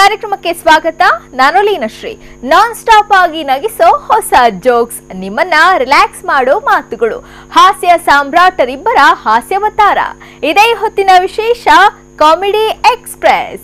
ಕಾರ್ಯಕ್ರಮಕ್ಕೆ ಸ್ವಾಗತ ನಾನು ಲೀನಶ್ರೀ ನಾನ್ ಸ್ಟಾಪ್ ಆಗಿ ನಗಿಸೋ ಹೊಸ ಜೋಕ್ಸ್ ನಿಮ್ಮನ್ನ ರಿಲ್ಯಾಕ್ಸ್ ಮಾಡೋ ಮಾತುಗಳು ಹಾಸ್ಯ ಸಾಮ್ರಾಟರಿಬ್ಬರ ಹಾಸ್ಯವತಾರ ಇದೇ ಹೊತ್ತಿನ ವಿಶೇಷ ಕಾಮಿಡಿ ಎಕ್ಸ್ಪ್ರೆಸ್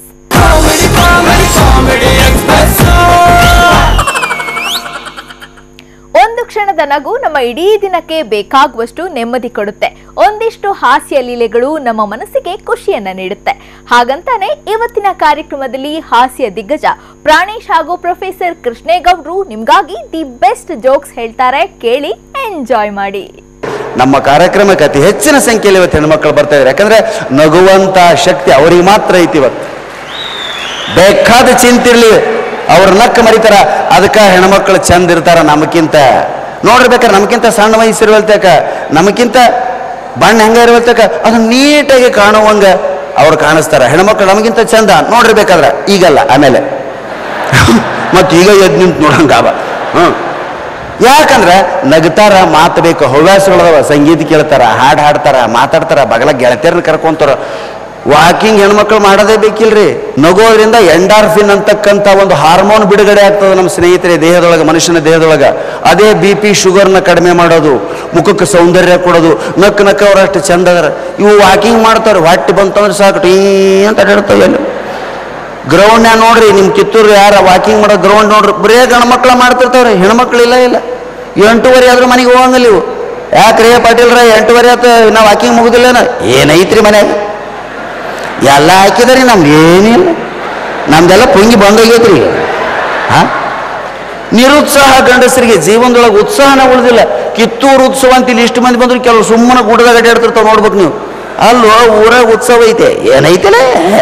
ಒಂದು ಕ್ಷಣದ ನಗು ನಮ್ಮ ಇಡೀ ದಿನಕ್ಕೆ ಬೇಕಾಗುವಷ್ಟು ನೆಮ್ಮದಿ ಕೊಡುತ್ತೆ ಒಂದಿಷ್ಟು ಹಾಸ್ಯ ಲೀಲೆಗಳು ನಮ್ಮ ಮನಸ್ಸಿಗೆ ಖುಷಿಯನ್ನ ನೀಡುತ್ತೆ ಹಾಗಂತಾನೆ ಇವತ್ತಿನ ಕಾರ್ಯಕ್ರಮದಲ್ಲಿ ಹಾಸ್ಯ ದಿಗ್ಗಜ ಪ್ರಾಣೇಶ್ ಹಾಗೂ ಪ್ರೊಫೆಸರ್ ಕೃಷ್ಣೇಗೌಡ್ರು ನಿಮ್ಗಾಗಿ ದಿ ಬೆಸ್ಟ್ ಜೋಕ್ಸ್ ಹೇಳ್ತಾರೆ ಕೇಳಿ ಎಂಜಾಯ್ ಮಾಡಿ ನಮ್ಮ ಕಾರ್ಯಕ್ರಮಕ್ಕೆ ಅತಿ ಹೆಚ್ಚಿನ ಸಂಖ್ಯೆಯಲ್ಲಿ ಇವತ್ತು ಹೆಣ್ಮಕ್ಳು ಬರ್ತಾ ಇದ್ದಾರೆ ಯಾಕಂದ್ರೆ ನಗುವಂತ ಶಕ್ತಿ ಅವ್ರಿಗೆ ಮಾತ್ರ ಐತಿ ಇವತ್ತು ಬೇಕಾದ ಚಿಂತಿರ್ಲಿ ಅವ್ರ ನಕ್ಕ ಮರಿತಾರ ಅದಕ್ಕೆ ಹೆಣ್ಮಕ್ಳು ಚಂದ ಇರ್ತಾರ ನಮಕ್ಕಿಂತ ನೋಡ್ರಿ ಬೇಕಾರೆ ನಮಗಿಂತ ಸಣ್ಣ ವಯಸ್ಸಿರುವಲ್ತಕ ನಮಗಿಂತ ಬಣ್ಣ ಹೆಂಗ ಇರುವಲ್ತಕ ಅದು ನೀಟಾಗಿ ಕಾಣುವಂಗ ಅವ್ರು ಕಾಣಿಸ್ತಾರ ಹೆಣ್ಮಕ್ಳು ನಮಗಿಂತ ಚಂದ ನೋಡ್ರಿ ಬೇಕಾದ್ರೆ ಈಗಲ್ಲ ಆಮೇಲೆ ಮತ್ತು ಈಗ ಎದ್ದು ನಿಂತು ನೋಡಂಗಾವ ಹ್ಞೂ ಯಾಕಂದ್ರೆ ನಗ್ತಾರ ಮಾತು ಬೇಕು ಹವ್ಯಾಸಗಳದಾವ ಸಂಗೀತ ಕೇಳ್ತಾರ ಹಾಡು ಹಾಡ್ತಾರ ಮಾತಾಡ್ತಾರ ಬಗಲ ಗೆಳತಿಯರನ್ನ ಕರ್ಕೊಂತಾರ ವಾಕಿಂಗ್ ಹೆಣ್ಮಕ್ಳು ಮಾಡೋದೇ ಬೇಕಿಲ್ರಿ ನಗೋದ್ರಿಂದ ಎಂಡಾರ್ಫಿನ್ ಅಂತಕ್ಕಂಥ ಒಂದು ಹಾರ್ಮೋನ್ ಬಿಡುಗಡೆ ಆಗ್ತದೆ ನಮ್ಮ ಸ್ನೇಹಿತರೆ ದೇಹದೊಳಗೆ ಮನುಷ್ಯನ ದೇಹದೊಳಗೆ ಅದೇ ಬಿ ಪಿ ಶುಗರ್ನ ಕಡಿಮೆ ಮಾಡೋದು ಮುಖಕ್ಕೆ ಸೌಂದರ್ಯ ಕೊಡೋದು ನಕ್ ನಕ್ಕ ಅವರಷ್ಟು ಚಂದ ಅದಾರ ಇವು ವಾಕಿಂಗ್ ಮಾಡ್ತಾರೆ ಹೊಟ್ಟೆ ಬಂತಂದ್ರೆ ಸಾಕು ಟೀ ಅಂತ ಅಡ್ಡಾಡ್ತಾವೆ ಎಲ್ಲಿ ಗ್ರೌಂಡ್ನ್ಯಾಗ ನೋಡ್ರಿ ನಿಮ್ಮ ಕಿತ್ತೂರು ಯಾರ ವಾಕಿಂಗ್ ಮಾಡೋ ಗ್ರೌಂಡ್ ನೋಡ್ರಿ ಬರೇ ಗಂಡು ಮಕ್ಕಳ ಮಾಡ್ತಿರ್ತಾವ್ರಿ ಹೆಣ್ಮಕ್ಳು ಇಲ್ಲ ಇಲ್ಲ ಎಂಟೂವರೆ ಆದ್ರೂ ಮನೆಗೆ ಹೋಗಂಗಿಲ್ಲ ಇವು ಯಾಕ್ರಿ ಪಾಟೀಲ್ರ ಎಂಟೂವರೆ ಆತ ನಾವು ವಾಕಿಂಗ್ ಮುಗುದಿಲ್ಲೇನ ಏನೈತ್ರಿ ಮನ್ಯಾಗ ಎಲ್ಲ ಹಾಕಿದಾರಿ ನಮ್ದು ಏನಿಲ್ಲ ನಮ್ದೆಲ್ಲ ಪುಂಗಿ ಬಂದೋಗೈತ್ರಿ ಈಗ ಹಾ ನಿರುತ್ಸಾಹ ಗಂಡಸರಿಗೆ ಜೀವನದೊಳಗೆ ಉತ್ಸಾಹನ ಉಳಿದಿಲ್ಲ ಕಿತ್ತೂರು ಉತ್ಸವ ಅಂತ ಇಲ್ಲಿ ಇಷ್ಟು ಮಂದಿ ಬಂದ್ರು ಕೆಲವರು ಸುಮ್ಮನೆ ಗುಡ್ಡದಾಗ ಅಡ್ಡಾಡ್ತಿರ್ತಾವ ನೋಡ್ಬೇಕು ನೀವು ಅಲ್ಲೋ ಊರಾಗ ಉತ್ಸವ ಐತೆ ಏನೈತಲ್ಲ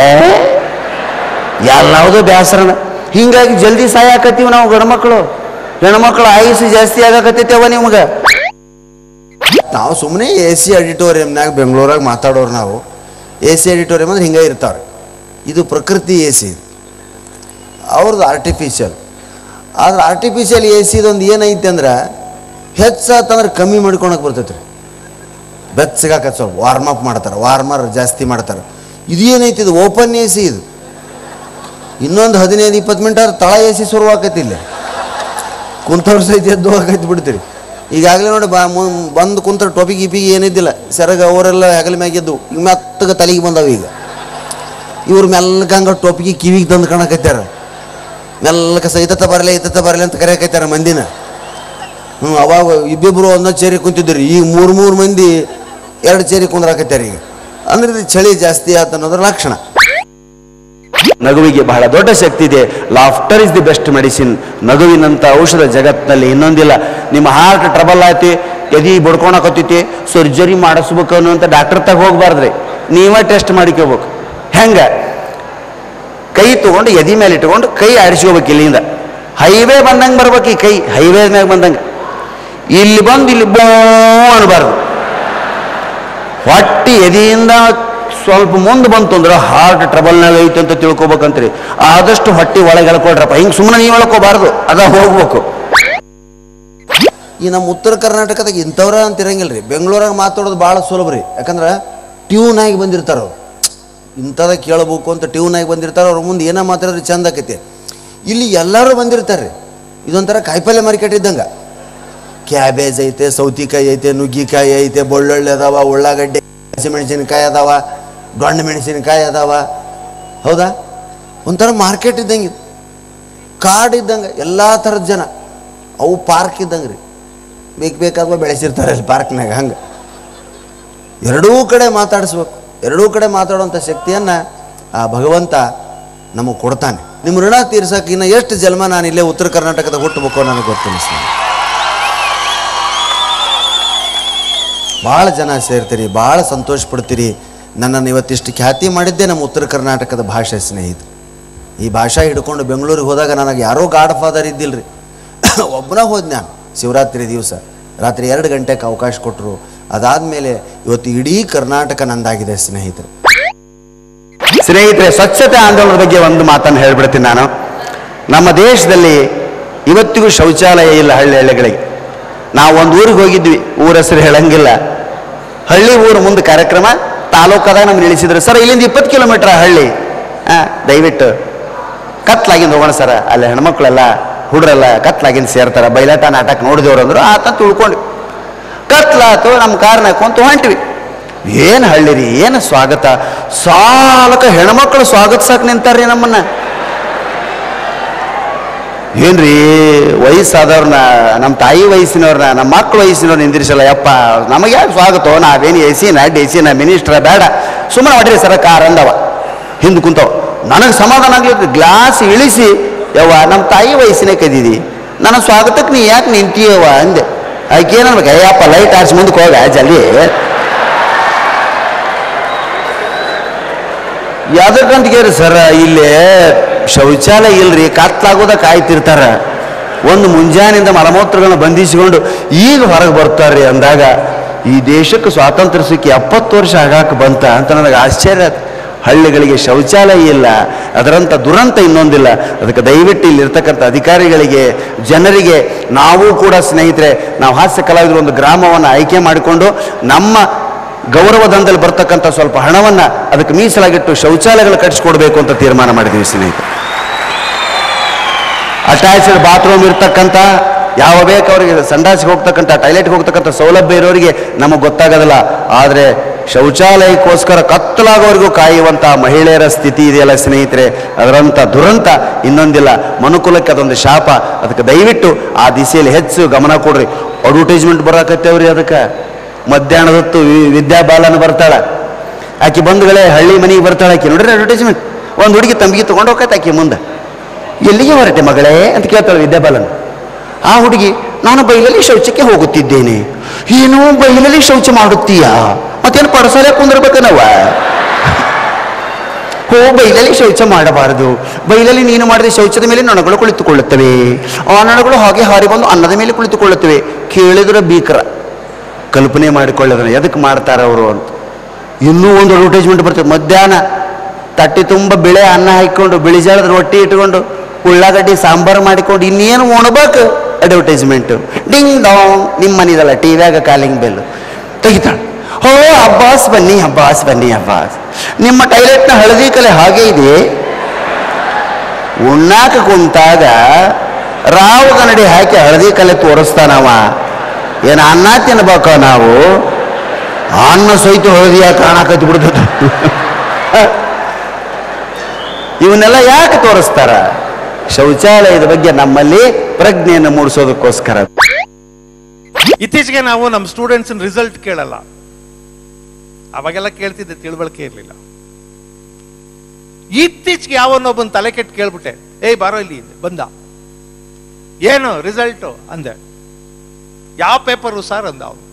ಎಲ್ಲವುದೋ ಬೇಸರನ ಹಿಂಗಾಗಿ ಜಲ್ದಿ ಸಾಯಾಕತ್ತೀವಿ ನಾವು ಗಂಡ್ಮಕ್ಳು ಹೆಣ್ಮಕ್ಳು ಆಯುಷ್ ಜಾಸ್ತಿ ಆಗಾಕತ್ತೈತವ ನಿಮ್ಗೆ ನಾವು ಸುಮ್ಮನೆ ಎ ಸಿ ಆಡಿಟೋರಿಯಮ್ನಾಗ ಬೆಂಗಳೂರಾಗ ಮಾತಾಡೋರು ನಾವು ಎ ಸಿ ಆಡಿಟೋರಿಯಮ್ ಅಂದ್ರೆ ಹಿಂಗೆ ಇರ್ತಾರೆ ಇದು ಪ್ರಕೃತಿ ಎ ಸಿ ಅವ್ರದ್ದು ಆರ್ಟಿಫಿಷಿಯಲ್ ಆದ್ರೆ ಆರ್ಟಿಫಿಷಿಯಲ್ ಎ ಸಿದೊಂದು ಏನೈತೆ ಅಂದ್ರೆ ಹೆಚ್ಚಾತಂದ್ರೆ ಕಮ್ಮಿ ಮಾಡ್ಕೊಳಕ್ಕೆ ಬರ್ತೈತೆ ರೀ ಬೆಚ್ಚಗಾಕತ್ ಸ್ವಲ್ಪ ವಾರ್ಮ್ ಅಪ್ ಮಾಡ್ತಾರೆ ವಾರ್ಮರ್ ಜಾಸ್ತಿ ಮಾಡ್ತಾರೆ ಇದು ಏನೈತಿ ಇದು ಓಪನ್ ಎ ಸಿ ಇದು ಇನ್ನೊಂದು ಹದಿನೈದು ಇಪ್ಪತ್ತು ಮಿನಿಟ್ ಆದ್ರೆ ತಳ ಎ ಸಿ ಶುರು ಆಕೈತಿ ಇಲ್ಲಿ ಕುಂತವ್ರ ಸಹಿತ ಎದ್ದು ಹೋಗೈತಿ ಬಿಡ್ತೀರಿ ಈಗಾಗಲೇ ನೋಡಿ ಬಾ ಮು- ಬಂದು ಕುಂತ ಟೊಪಿಗೆ ಗಿಪಿಗೆ ಏನಿದ್ದಿಲ್ಲ ಸೆರಗ ಅವರೆಲ್ಲ ಹೆಗಲ ಮ್ಯಾಗೆದ್ದು ಈಗ ಮೆತ್ತಗೆ ತಲೆಗೆ ಬಂದವು ಈಗ ಇವ್ರು ಮೆಲ್ಲಕ ಹಂಗೆ ಟೊಪಿಗೆ ಕಿವಿಗೆ ತಂದು ಕಾಣಕತ್ಯಾರ ಮೆಲ್ಲಕ ಸ ಇತ್ತ ಬರಲಿ ಇತ್ತ ಬರಲಿ ಅಂತ ಕರೆಯಕತ್ಯಾರ ಮಂದಿನ ಹ್ಞೂ ಅವಾಗ ಇಬ್ಬಿಬ್ರು ಒಂದೊಂದು ಚೇರಿ ಕುಂತಿದ್ರಿ ಈಗ ಮೂರು ಮೂರು ಮಂದಿ ಎರಡು ಚೇರಿ ಕುಂದ್ರಾಕತ್ಯಾರ ಈಗ ಅಂದ್ರೆ ಇದು ಚಳಿ ಜಾಸ್ತಿ ಆತ ಅನ್ನೋದ್ರ ಲಕ್ಷಣ ನಗುವಿಗೆ ಬಹಳ ದೊಡ್ಡ ಶಕ್ತಿ ಇದೆ laughter is the best medicine ನಗುವಿನಂಥ ಔಷಧ ಜಗತ್ತಿನಲ್ಲಿ ಇನ್ನೊಂದಿಲ್ಲ ನಿಮ್ಮ ಹಾರ್ಟ್ ಟ್ರಬಲ್ ಆಯ್ತಿ ಎದಿ ಬಡ್ಕೊಳಕತ್ತೈತಿ ಸರ್ಜರಿ ಮಾಡಿಸ್ಬೇಕು ಅನ್ನುವಂಥ ಡಾಕ್ಟರ್ ತಗ ಹೋಗ್ಬಾರ್ದ್ರಿ ನೀವೇ ಟೆಸ್ಟ್ ಮಾಡಿಕೋಬೇಕು ಹೆಂಗೆ ಕೈ ತಗೊಂಡು ಎದಿ ಮೇಲೆ ಇಟ್ಕೊಂಡು ಕೈ ಆಡಿಸ್ಕೋಬೇಕು ಇಲ್ಲಿಂದ ಹೈವೇ ಬಂದಂಗೆ ಬರ್ಬೇಕು ಈ ಕೈ ಹೈವೇ ಮ್ಯಾಗ ಬಂದಂಗೆ ಇಲ್ಲಿ ಬಂದು ಇಲ್ಲಿ ಬೋ ಅನ್ಬಾರ್ದು ಹೊಟ್ಟಿ ಎದೆಯಿಂದ ಸ್ವಲ್ಪ ಮುಂದೆ ಬಂತು ಅಂದ್ರೆ ಹಾರ್ಟ್ ಟ್ರಬಲ್ನಾಗ ಐತೆ ಅಂತ ತಿಳ್ಕೊಬೇಕಂತ್ರಿ ಆದಷ್ಟು ಹೊಟ್ಟಿ ಒಳಗೆ ಎಳ್ಕೊಳ್ರಪ್ಪ ಹಿಂಗೆ ಸುಮ್ಮನೆ ನೀವು ಎಳ್ಕೋಬಾರ್ದು ಅದ ಹೋಗ್ಬೇಕು ಈ ನಮ್ಮ ಉತ್ತರ ಕರ್ನಾಟಕದಾಗ ಇಂಥವ್ರ ಅಂತ ಇರಂಗಿಲ್ಲ ರೀ ಬೆಂಗಳೂರಾಗ ಮಾತಾಡೋದು ಭಾಳ ಸುಲಭ ರೀ ಯಾಕಂದ್ರೆ ಟ್ಯೂನ್ ಆಗಿ ಬಂದಿರ್ತಾರೆ ಅವ್ರು ಇಂಥದ ಕೇಳಬೇಕು ಅಂತ ಟ್ಯೂನ್ ಆಗಿ ಬಂದಿರ್ತಾರೆ ಅವ್ರ ಮುಂದೆ ಏನೋ ಮಾತಾಡಿದ್ರೆ ಚಂದ ಆಕೈತಿ ಇಲ್ಲಿ ಎಲ್ಲರೂ ಬಂದಿರ್ತಾರೆ ರೀ ಇದೊಂಥರ ಕಾಯಿಪಲ್ಯ ಮಾರ್ಕೆಟ್ ಇದ್ದಂಗೆ ಕ್ಯಾಬೇಜ್ ಐತೆ ಸೌತಿಕಾಯಿ ಐತೆ ನುಗ್ಗಿಕಾಯಿ ಐತೆ ಬೆಳ್ಳುಳ್ಳಿ ಅದಾವ ಉಳ್ಳಾಗಡ್ಡೆ ಹಸಿಮೆಣಸಿನ್ಕಾಯಿ ಅದಾವ ದೊಣ್ಣ ಮೆಣಸಿನ್ಕಾಯಿ ಅದಾವ ಹೌದಾ ಒಂಥರ ಮಾರ್ಕೆಟ್ ಇದ್ದಂಗೆ ಇದು. ಕಾಡು ಇದ್ದಂಗೆ ಎಲ್ಲ ಥರದ ಜನ ಅವು ಪಾರ್ಕ್ ಇದ್ದಂಗೆ ರೀ ಬೇಕು ಬೇಕಾದ್ವ ಬೆಳೆಸಿರ್ತಾರೆ ಅಲ್ಲಿ ಪಾರ್ಕ್ನಾಗ ಹಂಗೆ ಎರಡೂ ಕಡೆ ಮಾತಾಡಿಸ್ಬೇಕು ಎರಡೂ ಕಡೆ ಮಾತಾಡುವಂಥ ಶಕ್ತಿಯನ್ನು ಆ ಭಗವಂತ ನಮಗೆ ಕೊಡ್ತಾನೆ ನಿಮ್ಮ ಋಣ ತೀರ್ಸಕ್ಕೆ ಇನ್ನು ಎಷ್ಟು ಜನ್ಮ ನಾನು ಇಲ್ಲೇ ಉತ್ತರ ಕರ್ನಾಟಕದ ಹುಟ್ಟಬೇಕು ನನಗೆ ಗೊತ್ತಿಲ್ಲ ಭಾಳ ಜನ ಸೇರ್ತೀರಿ ಭಾಳ ಸಂತೋಷ ಪಡ್ತೀರಿ ನನ್ನನ್ನು ಇವತ್ತಿಷ್ಟು ಖ್ಯಾತಿ ಮಾಡಿದ್ದೆ ನಮ್ಮ ಉತ್ತರ ಕರ್ನಾಟಕದ ಭಾಷೆ ಸ್ನೇಹಿತರು ಈ ಭಾಷಾ ಹಿಡ್ಕೊಂಡು ಬೆಂಗಳೂರಿಗೆ ಹೋದಾಗ ನನಗೆ ಯಾರೋ ಗಾಡ್ ಫಾದರ್ ಇದ್ದಿಲ್ಲ ರೀ ಒಬ್ಬನ ಹೋದ್ ನಾನು ಶಿವರಾತ್ರಿ ದಿವಸ ರಾತ್ರಿ ಎರಡು ಗಂಟೆಗೆ ಅವಕಾಶ ಕೊಟ್ಟರು ಅದಾದಮೇಲೆ ಇವತ್ತು ಇಡೀ ಕರ್ನಾಟಕ ನಂದಾಗಿದೆ ಸ್ನೇಹಿತರು ಸ್ನೇಹಿತರೆ ಸ್ವಚ್ಛತೆ ಆಂದೋಲನದ ಬಗ್ಗೆ ಒಂದು ಮಾತನ್ನು ಹೇಳ್ಬಿಡ್ತೀನಿ ನಾನು ನಮ್ಮ ದೇಶದಲ್ಲಿ ಇವತ್ತಿಗೂ ಶೌಚಾಲಯ ಇಲ್ಲ ಹಳ್ಳಿ ಹಳ್ಳಿಗಳಿಗೆ ನಾವು ಒಂದು ಊರಿಗೆ ಹೋಗಿದ್ವಿ ಊರ ಹೆಸರು ಹೇಳಂಗಿಲ್ಲ ಹಳ್ಳಿ ಊರು ಮುಂದೆ ಕಾರ್ಯಕ್ರಮ ತಾಲೂಕದಾಗ ನಮ್ಗೆ ಇಳಿಸಿದ್ರು ಸರ್ ಇಲ್ಲಿಂದ ಇಪ್ಪತ್ತು ಕಿಲೋಮೀಟ್ರ್ ಹಳ್ಳಿ ಹಾಂ ದಯವಿಟ್ಟು ಕತ್ಲಾಗಿಂದ ಹೋಗೋಣ ಸರ ಅಲ್ಲಿ ಹೆಣ್ಮಕ್ಳೆಲ್ಲ ಹುಡ್ರೆಲ್ಲ ಕತ್ಲಾಗಿಂದ ಸೇರ್ತಾರೆ ಬಯಲಾಟ ನಾಟಕ ನೋಡಿದವ್ರು ಅಂದ್ರು ಆತ ತಿಳ್ಕೊಂಡು ಕತ್ಲಾತು ನಮ್ಮ ಕಾರ್ನಾಗ ಕುಂತು ಹೊಂಟ್ವಿ ಏನು ಹಳ್ಳಿ ರೀ ಏನು ಸ್ವಾಗತ ಸಾಲಕ ಹೆಣ್ಮಕ್ಳು ಸ್ವಾಗತಿಸಕ್ಕೆ ನಿಂತಾರ್ರಿ ನಮ್ಮನ್ನ ಏನ್ರಿ ವಯಸ್ಸಾದವ್ರನ್ನ ನಮ್ಮ ತಾಯಿ ವಯಸ್ಸಿನವ್ರನ್ನ ನಮ್ಮ ಮಕ್ಕಳು ವಯಸ್ಸಿನವ್ರು ನಿಂದಿರಿಸಲ್ಲ ಯಪ್ಪ ನಮಗೆ ಯಾಕೆ ಸ್ವಾಗತ ನಾವೇನು ಎ ಸಿನ ಡಿ ಸಿನ ಮಿನಿಸ್ಟ್ರ ಬೇಡ ಸುಮ್ಮನೆ ಹೊಡ್ರಿ ಸರ ಕಾರ್ ಅಂದವ ಹಿಂದೆ ಕುಂತವ ನನಗೆ ಸಮಾಧಾನ ಆಗ್ಲಿಕ್ಕೆ ಗ್ಲಾಸ್ ಇಳಿಸಿ ಯವ್ವ ನಮ್ಮ ತಾಯಿ ವಯಸ್ಸಿನ ಕದೀದಿ ನನ್ನ ಸ್ವಾಗತಕ್ಕೆ ನೀ ಯಾಕೆ ನಿಂತೀಯವ್ವ ಅಂದೆ ಆಕೆ ಏನನ್ಬೇಕು ಅಯ್ಯಪ್ಪ ಲೈಟ್ ಆರಿಸಿ ಮುಂದಕ್ಕೆ ಹೋಗ ಜಲ್ದಿ ಯಾವ್ದಕ್ಕಂತ ಕೇಳಿ ಸರ್ ಇಲ್ಲಿ ಶೌಚಾಲಯ ಇಲ್ರಿ ಕತ್ಲಾಗೋದ ಕಾಯ್ತಿರ್ತಾರ ಒಂದು ಮುಂಜಾನೆಯಿಂದ ಮಲಮೂತ್ರಗಳನ್ನ ಬಂಧಿಸಿಕೊಂಡು ಈಗ ಹೊರಗೆ ಬರ್ತಾರ್ರಿ ಅಂದಾಗ ಈ ದೇಶಕ್ಕೆ ಸ್ವಾತಂತ್ರ್ಯ ಸಿಕ್ಕಿ ಎಪ್ಪತ್ತು ವರ್ಷ ಆಗಾಕ ಬಂತ ಅಂತ ನನಗೆ ಆಶ್ಚರ್ಯ ಆಯ್ತು. ಹಳ್ಳಿಗಳಿಗೆ ಶೌಚಾಲಯ ಇಲ್ಲ ಅದರಂಥ ದುರಂತ ಇನ್ನೊಂದಿಲ್ಲ ಅದಕ್ಕೆ ದಯವಿಟ್ಟು ಇಲ್ಲಿರ್ತಕ್ಕಂಥ ಅಧಿಕಾರಿಗಳಿಗೆ ಜನರಿಗೆ ನಾವು ಕೂಡ ಸ್ನೇಹಿತರೆ ನಾವು ಹಾಸ್ಯ ಕಲಾವಿದರು ಒಂದು ಗ್ರಾಮವನ್ನು ಆಯ್ಕೆ ಮಾಡಿಕೊಂಡು ನಮ್ಮ ಗೌರವಧನದಲ್ಲಿ ಬರ್ತಕ್ಕಂಥ ಸ್ವಲ್ಪ ಹಣವನ್ನು ಅದಕ್ಕೆ ಮೀಸಲಾಗಿಟ್ಟು ಶೌಚಾಲಯಗಳು ಕಟ್ಟಿಸ್ಕೊಡ್ಬೇಕು ಅಂತ ತೀರ್ಮಾನ ಮಾಡಿದ್ದೀವಿ ಸ್ನೇಹಿತರೆ ಅಟ್ಯಾಚ್ಡ್ ಬಾತ್ರೂಮ್ ಇರ್ತಕ್ಕಂಥ ಯಾವ ಬೇಕು ಅವರಿಗೆ ಸಂಡಾಸಿಗೆ ಹೋಗ್ತಕ್ಕಂಥ ಟೈಲೆಟ್ಗೆ ಹೋಗ್ತಕ್ಕಂಥ ಸೌಲಭ್ಯ ಇರೋರಿಗೆ ನಮಗೆ ಗೊತ್ತಾಗೋದಿಲ್ಲ ಆದರೆ ಶೌಚಾಲಯಕ್ಕೋಸ್ಕರ ಕತ್ತಲಾಗೋವರೆಗೂ ಕಾಯುವಂಥ ಮಹಿಳೆಯರ ಸ್ಥಿತಿ ಇದೆಯಲ್ಲ ಸ್ನೇಹಿತರೆ ಅದರಂಥ ದುರಂತ ಇನ್ನೊಂದಿಲ್ಲ ಮನುಕುಲಕ್ಕೆ ಅದೊಂದು ಶಾಪ ಅದಕ್ಕೆ ದಯವಿಟ್ಟು ಆ ದಿಸೆಯಲ್ಲಿ ಹೆಚ್ಚು ಗಮನ ಕೊಡ್ರಿ ಅಡ್ವರ್ಟೈಸ್ಮೆಂಟ್ ಬರಾಕತ್ತೇವ್ರಿ ಅದಕ್ಕೆ ಮಧ್ಯಾಹ್ನದ ಹೊತ್ತು ವಿ- ವಿದ್ಯಾಬಾಲನ ಬರ್ತಾಳ ಆಕೆ ಬಂಧುಗಳೇ ಹಳ್ಳಿ ಮನೆಗೆ ಬರ್ತಾಳೆ ಆಕೆ ನೋಡ್ರಿ ಅಡ್ವರ್ಟೈಸ್ಮೆಂಟ್ ಒಂದು ಹುಡುಗಿ ತಂಬಿಗೆ ತೊಗೊಂಡು ಹೋಗತ್ತೆ ಆಕೆ ಮುಂದೆ ಎಲ್ಲಿಗೆ ಹೊರಟೆ ಮಗಳೇ ಅಂತ ಕೇಳ್ತಾಳೆ ವಿದ್ಯಾಬಾಲನ್ ಆ ಹುಡುಗಿ ನಾನು ಬೈಲಲ್ಲಿ ಶೌಚಕ್ಕೆ ಹೋಗುತ್ತಿದ್ದೇನೆ ಏನು ಬೈಲಲ್ಲಿ ಶೌಚ ಮಾಡುತ್ತೀಯಾ ಮತ್ತೇನು ಪಡಸಾಲೆ ಕುಂದಿರ್ಬೇಕ ನಾವ ಹೋ ಬೈಲಲ್ಲಿ ಶೌಚ ಮಾಡಬಾರದು ಬೈಲಲ್ಲಿ ನೀನು ಮಾಡಿದ ಶೌಚದ ಮೇಲೆ ನೊಣಗಳು ಕುಳಿತುಕೊಳ್ಳುತ್ತವೆ ಆ ನೊಣಗಳು ಹಾಗೆ ಹಾರಿ ಬಂದು ಅನ್ನದ ಮೇಲೆ ಕುಳಿತುಕೊಳ್ಳುತ್ತವೆ ಕೇಳಿದ್ರೆ ಭೀಕರ ಕಲ್ಪನೆ ಮಾಡಿಕೊಳ್ಳೋದನ್ನ ಎದಕ್ಕೆ ಮಾಡ್ತಾರೆ ಅವರು ಅಂತ ಇನ್ನೂ ಒಂದು ಅಡ್ವರ್ಟೈಸ್ಮೆಂಟ್ ಬರ್ತದೆ ಮಧ್ಯಾಹ್ನ ತಟ್ಟೆ ತುಂಬ ಬಿಳೆ ಅನ್ನ ಹಾಕಿಕೊಂಡು ಬಿಳಿಜಾಳದ ರೊಟ್ಟಿ ಇಟ್ಕೊಂಡು ಉಳ್ಳಾಗಡ್ಡಿ ಸಾಂಬಾರು ಮಾಡಿಕೊಂಡು ಇನ್ನೇನು ಉಣ್ಬೇಕು ಅಡ್ವರ್ಟೈಸ್ಮೆಂಟು ಡಿಂಗ್ ಡಾಂಗ್ ನಿಮ್ಮ ಮನಿದಲ್ಲ ಟಿ ವ್ಯಾಗ ಕಾಲಿಂಗ್ ಬೆಲ್ ತೆಗಿತಾಳೆ ಹೋ ಅಬ್ಬಾಸ್ ಬನ್ನಿ ಅಬ್ಬಾಸ್ ಬನ್ನಿ ಅಬ್ಬಾಸ್ ನಿಮ್ಮ ಟೈಲೆಟ್ನ ಹಳದಿ ಕಲೆ ಹಾಗೆ ಇದೆ ಉಣ್ಣಾಕ ಕುಂತಾಗ ರಾವು ಕನ್ನಡಿ ಹಾಕಿ ಹಳದಿ ಕಲೆ ತೋರಿಸ್ತಾನವ ಏನು ಅನ್ನ ತಿನ್ಬೇಕ ನಾವು ಅನ್ನ ಸಹಿತ ಹಳದಿಯ ಕಾಣಕತ್ತಿ ಬಿಡ್ತದ ಇವನ್ನೆಲ್ಲ ಯಾಕೆ ತೋರಿಸ್ತಾರ ಶೌಚಾಲಯದ ಬಗ್ಗೆ ನಮ್ಮಲ್ಲಿ ಪ್ರಜ್ಞೆಯನ್ನು ಮೂಡಿಸೋದಕ್ಕೋಸ್ಕರ ಇತ್ತೀಚೆಗೆ ನಾವು ನಮ್ಮ ಸ್ಟೂಡೆಂಟ್ಸ್ ರಿಸಲ್ಟ್ ಕೇಳಲ್ಲ ಅವಾಗೆಲ್ಲ ಕೇಳ್ತಿದ್ದೆ ತಿಳುವಳಿಕೆ ಇರಲಿಲ್ಲ ಇತ್ತೀಚೆಗೆ ಯಾವನ್ನೊಬ್ಬನ ತಲೆ ಕೆಟ್ಟು ಕೇಳ್ಬಿಟ್ಟೆ ಏಯ್ ಬಾರೋ ಇಲ್ಲಿ ಅಂದೆ. ಬಂದ ಏನು ರಿಸಲ್ಟು ಅಂದೆ ಯಾವ ಪೇಪರು ಸರ್ ಅಂದ ಅವನು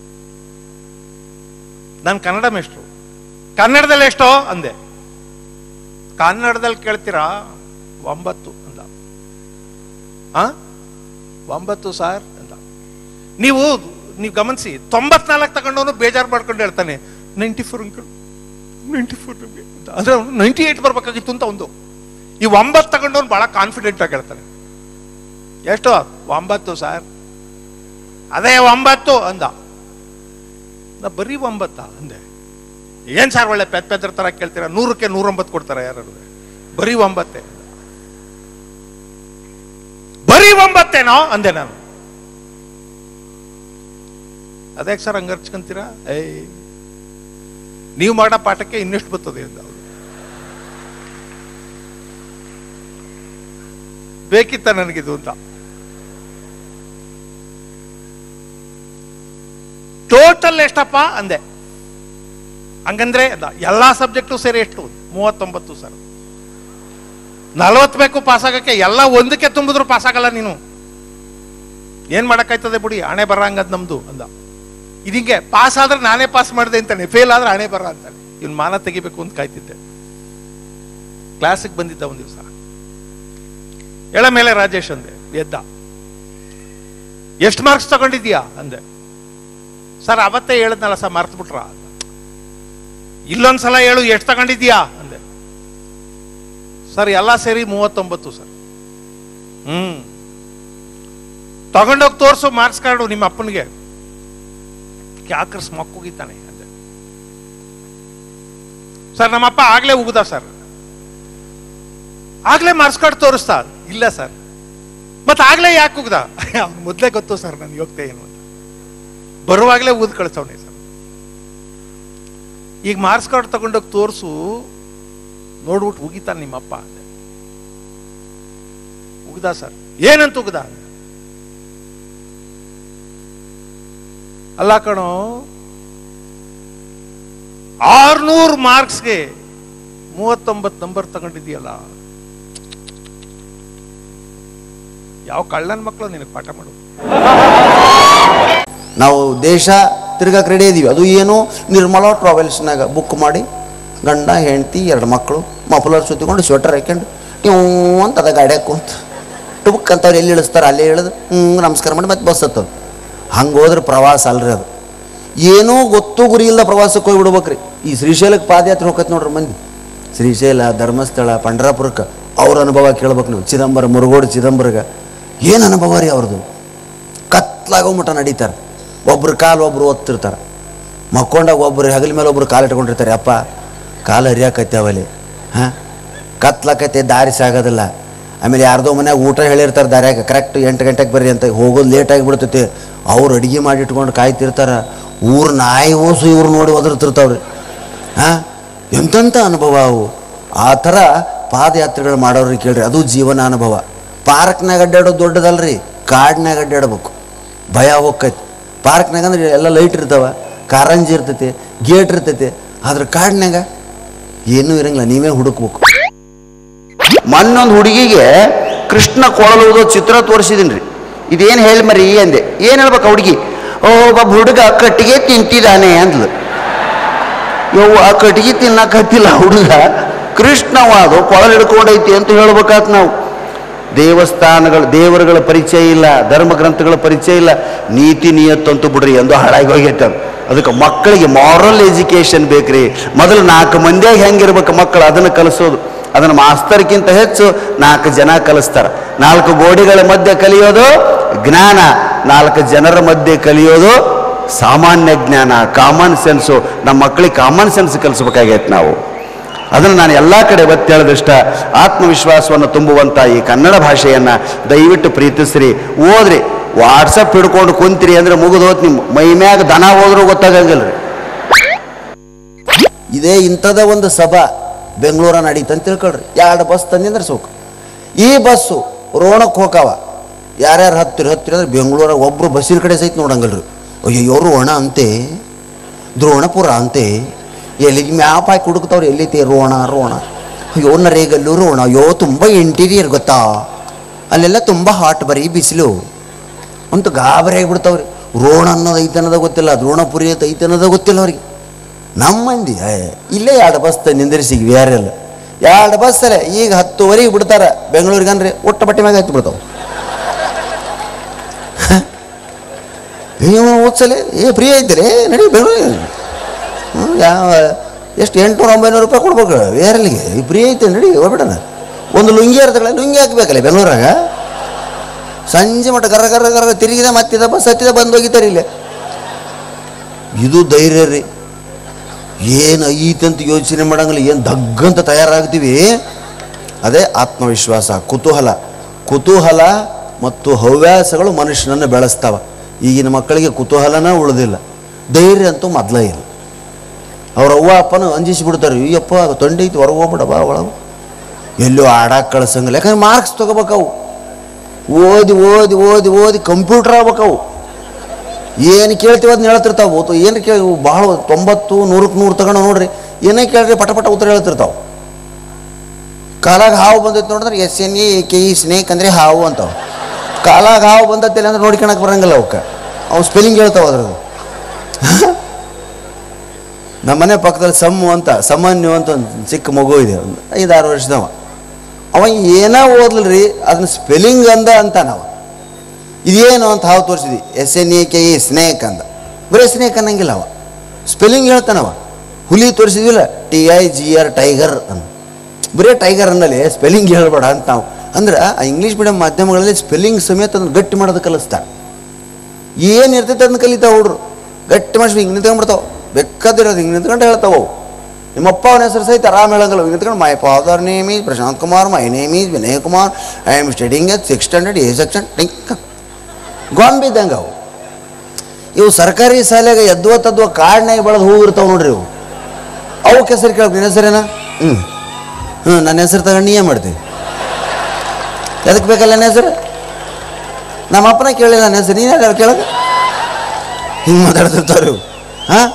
ನಾನು ಕನ್ನಡ ಮೇಷ್ಟ್ರು ಕನ್ನಡದಲ್ಲಿ ಎಷ್ಟೋ ಅಂದೆ ಕನ್ನಡದಲ್ಲಿ ಕೇಳ್ತೀರಾ ಒಂಬತ್ತು ಅಂದ ಆ ಒಂಬತ್ತು ಸರ್ ಅಂದ ನೀವು ನೀವು ಗಮನಿಸಿ ತೊಂಬತ್ನಾಲ್ಕು ತಗೊಂಡವನು ಬೇಜಾರು ಮಾಡ್ಕೊಂಡು ಹೇಳ್ತಾನೆ ninety four uncle ninety four ಅಂದ್ರೆ ನೈಂಟಿ ಏಟ್ ಬರ್ಬೇಕಾಗಿತ್ತು ಅಂತ ಒಂದು ಈ ಒಂಬತ್ತು ತಗೊಂಡವನು ಬಹಳ ಕಾನ್ಫಿಡೆಂಟ್ ಆಗಿ ಹೇಳ್ತಾನೆ ಎಷ್ಟು ಒಂಬತ್ತು ಸರ್ ಅದೇ ಒಂಬತ್ತು ಅಂದ ನಾ ಬರೀ ಒಂಬತ್ತ ಅಂದೆ ಏನ್ ಸರ್ ಒಳ್ಳೆ ಪೆದ್ ಪೆದ್ರ ತರ ಕೇಳ್ತೀರಾ ನೂರಕ್ಕೆ ನೂರೊಂಬತ್ತು ಕೊಡ್ತಾರ ಯಾರು ಬರೀ ಒಂಬತ್ತೆ ಬರೀ ಒಂಬತ್ತೇನೋ ಅಂದೆ ನಾನು ಅದೇ ಸರ್ ಹಂಗರ್ಚ್ಕೊಂತೀರಾ ಏಯ್ ನೀವು ಮಾಡೋ ಪಾಠಕ್ಕೆ ಇನ್ನೆಷ್ಟು ಬರ್ತದೆ ಅಂದ ಅವ್ನು. ಬೇಕಿತ್ತ ನನಗಿದು ಅಂತ ಟೋಟಲ್ ಎಷ್ಟಪ್ಪ ಅಂದೆ ಹಂಗಂದ್ರೆ ಅದ ಎಲ್ಲಾ ಸಬ್ಜೆಕ್ಟು ಸೇರಿ ಎಷ್ಟು ಮೂವತ್ತೊಂಬತ್ತು ಸರ್ ನಲವತ್ತು ಬೇಕು ಪಾಸ್ ಆಗಕ್ಕೆ ಎಲ್ಲ ಒಂದಕ್ಕೆ ತುಂಬಿದ್ರು ಪಾಸ್ ಆಗಲ್ಲ ನೀನು ಏನ್ ಮಾಡಕ್ಕಾಯ್ತದೆ ಬಿಡಿ ಹಣೆ ಬರ ಹಂಗದ್ ನಮ್ದು ಅಂದ ಇದೀಗೆ ಪಾಸ್ ಆದ್ರೆ ನಾನೇ ಪಾಸ್ ಮಾಡಿದೆ ಅಂತಾನೆ ಫೇಲ್ ಆದ್ರೆ ಹಣೆ ಬರ ಅಂತಾನೆ ಇವ್ನು ಮಾನ ತೆಗಿಬೇಕು ಅಂತ ಕಾಯ್ತಿದ್ದೆ ಕ್ಲಾಸಿಗೆ ಬಂದಿದ್ದ ಒಂದ್ ದಿವಸ ಎಳ ಮೇಲೆ ರಾಜೇಶ್ ಅಂದೆ ಎದ್ದ ಎಷ್ಟು ಮಾರ್ಕ್ಸ್ ತಗೊಂಡಿದ್ಯಾ ಅಂದೆ ಸರ್ ಅವತ್ತೇ ಹೇಳಿದ್ನಲ್ಲ ಸರ್ ಮರ್ತು ಬಿಟ್ರ ಇಲ್ಲೊಂದ್ಸಲ ಹೇಳು ಎಷ್ಟು ತಗೊಂಡಿದ್ಯಾ ಅಂದೆ ಸರ್ ಎಲ್ಲ ಸೇರಿ ಮೂವತ್ತೊಂಬತ್ತು ಸರ್ ಹ್ಮ್ ತಗೊಂಡೋಗಿ ತೋರ್ಸು ಮಾರ್ಕ್ಸ್ ಕಾರ್ಡು ನಿಮ್ಮ ಅಪ್ಪನಿಗೆ ಕ್ಯಾಕರ್ಸ್ ಮಕ್ಕುಗಿತಾನೆ ಅಂದೆ ಸರ್ ನಮ್ಮಪ್ಪ ಆಗ್ಲೇ ಉಗ್ದ ಸರ್ ಆಗ್ಲೇ ಮಾರ್ಕ್ಸ್ ಕಾರ್ಡ್ ತೋರಿಸ್ತಾ ಇಲ್ಲ ಸರ್ ಮತ್ತೆ ಆಗ್ಲೇ ಯಾಕೆ ಉಗ್ದ ಮೊದಲೇ ಗೊತ್ತು ಸರ್ ನನ್ಗೆ ಹೋಗ್ತೇ ಏನು ಅಂತ ಬರುವಾಗಲೇ ಊದ್ ಕಳಿಸವಣೆ ಸರ್ ಈಗ ಮಾರ್ಕ್ಸ್ ಕಾರ್ಡ್ ತಗೊಂಡೋಗಿ ತೋರಿಸು ನೋಡ್ಬಿಟ್ಟು ಉಗಿತಾನೆ ನಿಮ್ಮಪ್ಪ ಅಂದೆ ಉಗ್ದ ಸರ್ ಏನಂತ ಉಗ್ದ ಅಲ್ಲ ಕಣೋ ಆರ್ನೂರು ಮಾರ್ಕ್ಸ್ಗೆ ಮೂವತ್ತೊಂಬತ್ತು ನಂಬರ್ ತಗೊಂಡಿದ್ಯಲ್ಲ ಯಾವ ಕಳ್ಳನ ಮಕ್ಕಳು ನಿನಗೆ ಪಾಠ ಮಾಡು ನಾವು ದೇಶ ತಿರ್ಗಕ್ಕೆ ರೆಡಿ ಇದೀವಿ ಅದು ಏನು ನಿರ್ಮಲ ಟ್ರಾವೆಲ್ಸ್ನಾಗ ಬುಕ್ ಮಾಡಿ ಗಂಡ ಹೆಂಡತಿ ಎರಡು ಮಕ್ಕಳು ಮಫಲರ್ ಸುತ್ತಿಕೊಂಡು ಸ್ವೆಟರ್ ಹಾಕ್ಕೊಂಡು ಇವ್ ಅಂತ ಅದ ಗಾಡ್ಯಾಗ ಕುಂತ ಟುಬುಕ್ ಅಂತವ್ರು ಎಲ್ಲಿ ಇಳಿಸ್ತಾರೆ ಅಲ್ಲೇ ಇಳಿದು ಹ್ಞೂ ನಮಸ್ಕಾರ ಮಾಡಿ ಮತ್ತೆ ಬಸ್ ಹತ್ತದು ಹಂಗೆ ಹೋದ್ರೆ ಪ್ರವಾಸ ಅಲ್ರಿ ಅದು ಏನೂ ಗೊತ್ತು ಗುರಿ ಇಲ್ಲ ಪ್ರವಾಸಕ್ಕೆ ಹೋಗಿ ಬಿಡ್ಬೇಕ್ರಿ ಈ ಶ್ರೀಶೈಲಕ್ಕೆ ಪಾದಯಾತ್ರೆ ಹೋಗತ್ತೆ ನೋಡ್ರಿ ಮಂದಿ ಶ್ರೀಶೈಲ ಧರ್ಮಸ್ಥಳ ಪಂಡ್ರಾಪುರಕ್ಕೆ ಅವ್ರ ಅನುಭವ ಕೇಳ್ಬೇಕು ನೀವು ಚಿದಂಬರ ಮುರುಗೋಡು ಚಿದಂಬರಗ ಏನು ಅನುಭವ ರೀ ಅವ್ರದ್ದು ಕತ್ಲಾಗೋ ಮಟ ನಡೀತಾರೆ ಒಬ್ರು ಕಾಲು ಒಬ್ರು ಒತ್ತಿರ್ತಾರೆ ಮಕ್ಕೊಂಡಾಗ ಒಬ್ರು ಹಗಲ ಮೇಲೆ ಒಬ್ರು ಕಾಲು ಇಟ್ಕೊಂಡಿರ್ತಾರೆ ಅಪ್ಪ ಕಾಲು ಹರಿಯಾಕತ್ಯಾವಲ್ಲಿ ಹಾಂ ಕತ್ಲಾಕತ್ತೆ ದಾರಿ ಸಾಗೋದಿಲ್ಲ ಆಮೇಲೆ ಯಾರ್ದೋ ಮನ್ಯಾಗ ಊಟ ಹೇಳಿರ್ತಾರೆ ದಾರ್ಯಾಗ ಕರೆಕ್ಟ್ ಎಂಟು ಗಂಟೆಗೆ ಬರ್ರಿ ಅಂತ ಹೋಗೋದು ಲೇಟ್ ಆಗಿಬಿಡ್ತೈತಿ ಅವ್ರು ಅಡುಗೆ ಮಾಡಿ ಇಟ್ಕೊಂಡು ಕಾಯ್ತಿರ್ತಾರೆ ಊರು ನಾಯಿ ಓಸು ಇವ್ರು ನೋಡಿ ಒದರ್ತಿರ್ತಾವ್ರಿ ಹಾಂ ಎಂತೆಂಥ ಅನುಭವ ಅವು ಆ ಥರ ಪಾದಯಾತ್ರೆಗಳು ಮಾಡೋರಿಗೆ ಕೇಳ್ರಿ ಅದು ಜೀವನ ಅನುಭವ ಪಾರ್ಕ್ನಾಗ ಅಡ್ಡಾಡೋದು ದೊಡ್ಡದಲ್ರಿ ಕಾಡ್ನಾಗ ಅಡ್ಡಾಡ್ಬೇಕು ಭಯ ಹೋಗ್ತೈತಿ ಪಾರ್ಕ್ನಾಗ ಅಂದ್ರೆ ಎಲ್ಲ ಲೈಟ್ ಇರ್ತಾವ ಕಾರಂಜಿ ಇರ್ತೈತಿ ಗೇಟ್ ಇರ್ತೈತಿ ಆದ್ರೆ ಕಾಡ್ನಾಗ ಏನೂ ಇರಂಗಿಲ್ಲ ನೀವೇ ಹುಡುಕ್ಬೇಕು ಮೊನ್ನೊಂದು ಹುಡುಗಿಗೆ ಕೃಷ್ಣ ಕೊಳಲುವುದು ಚಿತ್ರ ತೋರಿಸಿದೀನಿ ರೀ ಇದೇನು ಹೇಳಿ ಮರಿ ಅಂದೆ ಏನು ಹೇಳ್ಬೇಕು ಹುಡುಗಿ ಓ ಒಬ್ಬ ಹುಡುಗ ಕಟ್ಟಿಗೆ ತಿಂತಿದ್ದಾನೆ ಅಂದ್ಲು ಯವ್ವ ಆ ಕಟ್ಟಿಗೆ ತಿನ್ನಕತ್ತಿಲ್ಲ ಹುಡುಗ ಕೃಷ್ಣವಾದು ಕೊಳಲು ಹಿಡ್ಕೊಂಡೈತಿ ಅಂತ ಹೇಳ್ಬೇಕಾತ್ ನಾವು ದೇವಸ್ಥಾನಗಳ ದೇವರುಗಳ ಪರಿಚಯ ಇಲ್ಲ ಧರ್ಮ ಗ್ರಂಥಗಳ ಪರಿಚಯ ಇಲ್ಲ ನೀತಿ ನಿಯತ್ತಂತೂ ಬಿಡ್ರಿ ಎಂದು ಹಾಳಾಗಿ ಹೋಗೈತೆ ಅದು ಅದಕ್ಕೆ ಮಕ್ಕಳಿಗೆ ಮಾರಲ್ ಎಜುಕೇಶನ್ ಬೇಕ್ರಿ ಮೊದಲು ನಾಲ್ಕು ಮಂದಿಯಾಗಿ ಹೆಂಗಿರ್ಬೇಕು ಮಕ್ಕಳು ಅದನ್ನು ಕಲಿಸೋದು ಅದನ್ನು ಮಾಸ್ತರ್ಗಿಂತ ಹೆಚ್ಚು ನಾಲ್ಕು ಜನ ಕಲಿಸ್ತಾರೆ ನಾಲ್ಕು ಗೋಡೆಗಳ ಮಧ್ಯೆ ಕಲಿಯೋದು ಜ್ಞಾನ ನಾಲ್ಕು ಜನರ ಮಧ್ಯೆ ಕಲಿಯೋದು ಸಾಮಾನ್ಯ ಜ್ಞಾನ ಕಾಮನ್ ಸೆನ್ಸು ನಮ್ಮ ಮಕ್ಕಳಿಗೆ ಕಾಮನ್ ಸೆನ್ಸ್ ಕಲಿಸ್ಬೇಕಾಗೈತೆ ನಾವು ಅದನ್ನು ನಾನು ಎಲ್ಲ ಕಡೆ ಒತ್ತಿ ಹೇಳಿದಷ್ಟ ಆತ್ಮವಿಶ್ವಾಸವನ್ನು ತುಂಬುವಂಥ ಈ ಕನ್ನಡ ಭಾಷೆಯನ್ನು ದಯವಿಟ್ಟು ಪ್ರೀತಿಸ್ರಿ ಓದ್ರಿ ವಾಟ್ಸಪ್ ಹಿಡ್ಕೊಂಡು ಕುಂತಿರಿ ಅಂದ್ರೆ ಮುಗಿದು ಹೋತ್ ನಿಮ್ಮ ಮೈ ಮ್ಯಾಗ ದನ ಹೋದ್ರೂ ಗೊತ್ತಾಗಂಗಿಲ್ಲ ರೀ ಇದೇ ಇಂಥದ ಒಂದು ಸಭಾ ಬೆಂಗಳೂರ ನಡೀತಂತ ತಿಳ್ಕೊಳ್ರಿ ಎರಡು ಬಸ್ ತಂದಿಂದ್ರೆ ಸೋಕು ಈ ಬಸ್ಸು ರೋಣಕ್ಕೆ ಹೋಕಾವ ಯಾರ್ಯಾರು ಹತ್ತಿರ ಹತ್ತಿರ ಅಂದ್ರೆ ಬೆಂಗಳೂರಾಗ ಒಬ್ಬರು ಬಸ್ಸಿನ ಕಡೆ ಸಹಿತ ನೋಡಂಗಲ್ರಿ ಅಯ್ಯೋ ರೋಣ ಅಂತೆ ದ್ರೋಣಪುರ ಅಂತೆ ಎಲ್ಲಿಗೆ ಮ್ಯಾಪ್ ಹಾಕಿ ಹುಡುಕ್ತಾವ್ರಿ ಎಲ್ಲೈತಿ ರೋಣ ರೋಣ ಅಯ್ಯೋ ನರೇಗಲ್ಲು ರೋಣ ಅಯ್ಯೋ ತುಂಬ ಇಂಟೀರಿಯರ್ ಗೊತ್ತಾ ಅಲ್ಲೆಲ್ಲ ತುಂಬ ಹಾಟ್ ಬರೀ ಬಿಸಿಲು ಅಂತ ಗಾಬರಿ ಆಗಿಬಿಡ್ತಾವ್ರಿ ರೋಣ ಅನ್ನೋದು ಐತೆ ಅನ್ನೋದು ಗೊತ್ತಿಲ್ಲ ದ್ರೋಣಪುರಿ ಅಂತ ಐತೆ ಅನ್ನೋದು ಗೊತ್ತಿಲ್ಲ ಅವ್ರಿಗೆ ನಮ್ಮ ಮಂದಿ ಏ, ಇಲ್ಲೇ ಎರಡು ಬಸ್ ನಿಂದಿರಿಸಿಗಿ ಬೇರೆಲ್ಲ ಎರಡು ಬಸ್ಸಲ್ಲೇ ಈಗ ಹತ್ತುವರೆಗೆ ಬಿಡ್ತಾರೆ ಬೆಂಗಳೂರಿಗೆ ಅಂದ್ರೆ ಒಟ್ಟ ಬಟ್ಟೆ ಮ್ಯಾಗ ಹತ್ತಿ ಬಿಡ್ತಾವೆ ಏನು ಓದ್ಸಲೆ ಏ ಫ್ರೀ ಐತಿರಿ ನಡಿ ಬೆಂಗಳೂರಿಗೆ ಹ್ಞೂ ಯಾವ ಎಷ್ಟು ಎಂಟುನೂರ ಒಂಬೈನೂರು ರೂಪಾಯಿ ಕೊಡ್ಬೇಕು ಬೇರೆಲ್ಲಿಗೆ ಫ್ರೀ ಐತೆ ನಡಿ ಹೋಗ್ಬಿಡಣ ಒಂದು ಲುಂಗಿ ಇರ್ತಲ್ಲ ಲುಂಗಿ ಹಾಕ್ಬೇಕಲ್ಲ ಬೆಂಗಳೂರಾಗ ಸಂಜೆ ಮಟ್ಟ ಗರ ಗರ ಗರ ತಿರುಗಿದೆ ಮತ್ತಿದ ಬಸ್ ಹತ್ತಿದ ಬಂದು ಹೋಗಿದ್ದಾರೆ ಇಲ್ಲೇ ಇದು ಧೈರ್ಯ ರೀ ಏನು ಐತಂತ ಯೋಚನೆ ಮಾಡಂಗಿಲ್ಲ ಏನು ದಗ್ಗಂತ ತಯಾರಾಗ್ತೀವಿ ಅದೇ ಆತ್ಮವಿಶ್ವಾಸ ಕುತೂಹಲ ಕುತೂಹಲ ಮತ್ತು ಹವ್ಯಾಸಗಳು ಮನುಷ್ಯನನ್ನು ಬೆಳೆಸ್ತಾವ ಈಗಿನ ಮಕ್ಕಳಿಗೆ ಕುತೂಹಲನ ಉಳಿದಿಲ್ಲ ಧೈರ್ಯ ಅಂತೂ ಮೊದಲೇ ಇಲ್ಲ ಅವ್ರ ಅವ್ವ ಅಪ್ಪನ ಅಂಜಿಸಿ ಬಿಡ್ತಾರೆ ಅಯ್ಯಪ್ಪ ತೊಂಡಿ ಐತಿ ಹೊರಗೆ ಹೋಗ್ಬಿಡ ಬಾ ಒಳಗೆ ಎಲ್ಲೋ ಆಡಾಕ್ ಕಳ್ಸಂಗಿಲ್ಲ ಯಾಕಂದ್ರೆ ಮಾರ್ಕ್ಸ್ ತೊಗೋಬೇಕವು ಓದಿ ಓದಿ ಓದಿ ಓದಿ ಕಂಪ್ಯೂಟರ್ ಆಗ್ಬೇಕವು ಏನು ಕೇಳ್ತೀವಿ ಅದನ್ನ ಹೇಳ್ತಿರ್ತಾವೆ ಓತು ಏನು ಕೇಳಿ ಇವು ಭಾಳ ತೊಂಬತ್ತು ನೂರಕ್ಕೆ ನೂರು ತಗೊಂಡು ನೋಡ್ರಿ ಏನೇ ಕೇಳ್ರಿ ಪಟ ಪಟ ಉತ್ತರ ಹೇಳ್ತಿರ್ತಾವೆ ಕಾಲಾಗ ಹಾವು ಬಂದೈತೆ ನೋಡಿದ್ರೆ S N A K E snake ಅಂದರೆ ಹಾವು ಅಂತಾವ ಕಾಲಾಗ ಹಾವು ಬಂದತ್ತಿಲ್ಲ ಅಂದ್ರೆ ನೋಡ್ಕೊಳಕ್ಕೆ ಬರಂಗಿಲ್ಲ ಅವಕ್ಕೆ ಅವು ಸ್ಪೆಲ್ಲಿಂಗ್ ಹೇಳ್ತಾವ ಅದ್ರದ್ದು ನಮ್ಮ ಮನೆ ಪಕ್ಕದಲ್ಲಿ ಸಮ್ಮು ಅಂತ ಸಾಮಾನ್ಯ ಅಂತ ಒಂದು ಚಿಕ್ಕ ಮಗು ಇದೆ ಒಂದು ಐದಾರು ವರ್ಷದವ ಅವ ಏನೋ ಓದ್ಲರಿ ಅದನ್ನ ಸ್ಪೆಲ್ಲಿಂಗ್ ಅಂದ ಅಂತ ನಾವು ಇದೇನು ಅಂತ ಹಾವು ತೋರಿಸಿದ್ವಿ S N A K E snake ಅಂದ ಬರೀ ಸ್ನೇಕ್ ಅನ್ನಂಗಿಲ್ಲ ಅವ ಸ್ಪೆಲ್ಲಿಂಗ್ ಹೇಳ್ತಾನವ ಹುಲಿ ತೋರಿಸಿದ್ವಿಲ್ಲ T I G R tiger ಅಂತ ಬರೀ ಟೈಗರ್ ಅನ್ನಲ್ಲಿ ಸ್ಪೆಲ್ಲಿಂಗ್ ಹೇಳ್ಬೇಡ ಅಂತ ನಾವು ಅಂದ್ರೆ ಆ ಇಂಗ್ಲೀಷ್ ಮೀಡಿಯಂ ಮಾಧ್ಯಮಗಳಲ್ಲಿ ಸ್ಪೆಲ್ಲಿಂಗ್ ಸಮೇತ ಅದನ್ನು ಗಟ್ಟಿ ಮಾಡೋದು ಕಲಿಸ್ತಾರೆ ಏನು ಇರ್ತೈತೆ ಅದನ್ನ ಕಲಿತಾವ ಹುಡ್ರು ಗಟ್ಟಿ ಮಾಡಿಸಿ ಹಿಂಗೆ ನಿಂತ್ಕೊಂಡ್ಬಿಡ್ತಾವೆ ಬೇಕಾದಿರೋದು ಹಿಂಗೆ ನಿಂತ್ಕೊಂಡು ಹೇಳ್ತಾವ ಅವು ನಿಮ್ಮಪ್ಪ ಅವನ ಹೆಸರು ಸಹಿತ ಆರಾಮ್ ಹೇಳಂಗಿಲ್ಲ ನಿಂತ್ಕೊಂಡು my father name is Prashant Kumar my name is Vinay Kumar I am studying at six standard A section ಟಿಂಕ್ ಗೊಂಬಿದ್ದಂಗೆ ಅವು ಇವು ಸರ್ಕಾರಿ ಶಾಲೆಗೆ ಎದ್ದುವ ತದ್ವ ಕಾಡ್ನಾಗ ಬೆಳೆದು ಹೂ ಇರ್ತಾವೆ ನೋಡ್ರಿ ಇವು ಅವಕ್ಕೆ ಹೆಸರು ಕೇಳಕ್ಕೆ ನಿನ್ನ ಹೆಸರೇನ ಹ್ಞೂ ಹ್ಞೂ ನನ್ನ ಹೆಸರು ತಗೊಂಡು ನೀ ಏನು ಮಾಡ್ತೀವಿ ಎದಕ್ಕೆ ಬೇಕಲ್ಲ ನನ್ನ ಹೆಸರು ನಮ್ಮ ಅಪ್ಪನ ಕೇಳಿಲ್ಲ ನನ್ನ ಹೆಸರು ನೀನು ಯಾರು ಕೇಳಕ್ಕೆ ಹಿಂಗೆ ಮಾತಾಡ್ತಿರ್ತಾವ್ರಿ ಇವು ಹಾಂ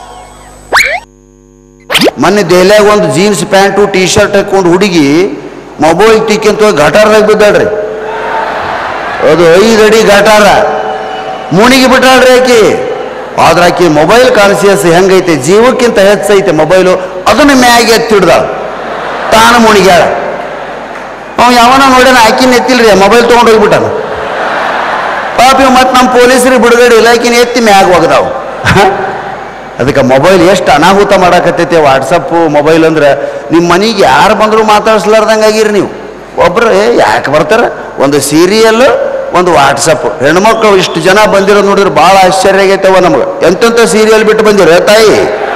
ಮೊನ್ನೆ ದೆಹಲಿಯಾಗ ಒಂದು ಜೀನ್ಸ್ ಪ್ಯಾಂಟು ಟಿ ಶರ್ಟ್ ಹಾಕೊಂಡು ಹುಡುಗಿ ಮೊಬೈಲ್ ತಿಕ್ಕಂತ ಹೋಗಿ ಗಟಾರದಾಗ ಬಿದ್ದಾಳ್ರಿ ಅದು ಐದು ಅಡಿ ಗಟಾರ ಮುಣಿಗಿ ಬಿಟ್ಟಾಳ್ರಿ ಆಕಿ ಆದ್ರೆ ಆಕಿ ಮೊಬೈಲ್ ಕಾನ್ಸಿಯಸ್ ಹೆಂಗೈತೆ ಜೀವಕ್ಕಿಂತ ಹೆಚ್ಚೈತೆ ಮೊಬೈಲು ಅದನ್ನ ಮ್ಯಾಗೆ ಎತ್ತಿಡ್ದಾಳ ತಾನು ಮುಣಿಗ್ಯಾಳ ಅವ ಯಾವನ ನೋಡ್ಯಾನ ಆಕಿನ ಎತ್ತಿಲ್ರಿ ಮೊಬೈಲ್ ತೊಗೊಂಡು ಹೋಗ್ಬಿಟ್ಟಾನ ಪಾಪಿ ಮತ್ತು ನಮ್ಮ ಪೊಲೀಸರಿಗೆ ಬಿಡುಗಡೆ ಇಲ್ಲ ಆಕಿನ ಎತ್ತಿ ಮ್ಯಾಗ ಒಗದಾವು ಅದಕ್ಕೆ ಮೊಬೈಲ್ ಎಷ್ಟು ಅನಾಹುತ ಮಾಡಾಕತ್ತೈತೆ ವಾಟ್ಸಪ್ಪು ಮೊಬೈಲ್ ಅಂದ್ರೆ ನಿಮ್ಮ ಮನೆಗೆ ಯಾರು ಬಂದರೂ ಮಾತಾಡ್ಸ್ಲಾರ್ದಂಗೆ ಆಗಿರಿ ನೀವು ಒಬ್ರು ಏ ಯಾಕೆ ಬರ್ತಾರೆ ಒಂದು ಸೀರಿಯಲ್ಲು ಒಂದು ವಾಟ್ಸಪ್ ಹೆಣ್ಮಕ್ಳು ಇಷ್ಟು ಜನ ಬಂದಿರೋದು ನೋಡಿದ್ರೆ ಭಾಳ ಆಶ್ಚರ್ಯ ಆಗೈತವ ನಮ್ಗೆ ಎಂತೆಂಥ ಸೀರಿಯಲ್ ಬಿಟ್ಟು ಬಂದಿರೋ ತಾಯಿ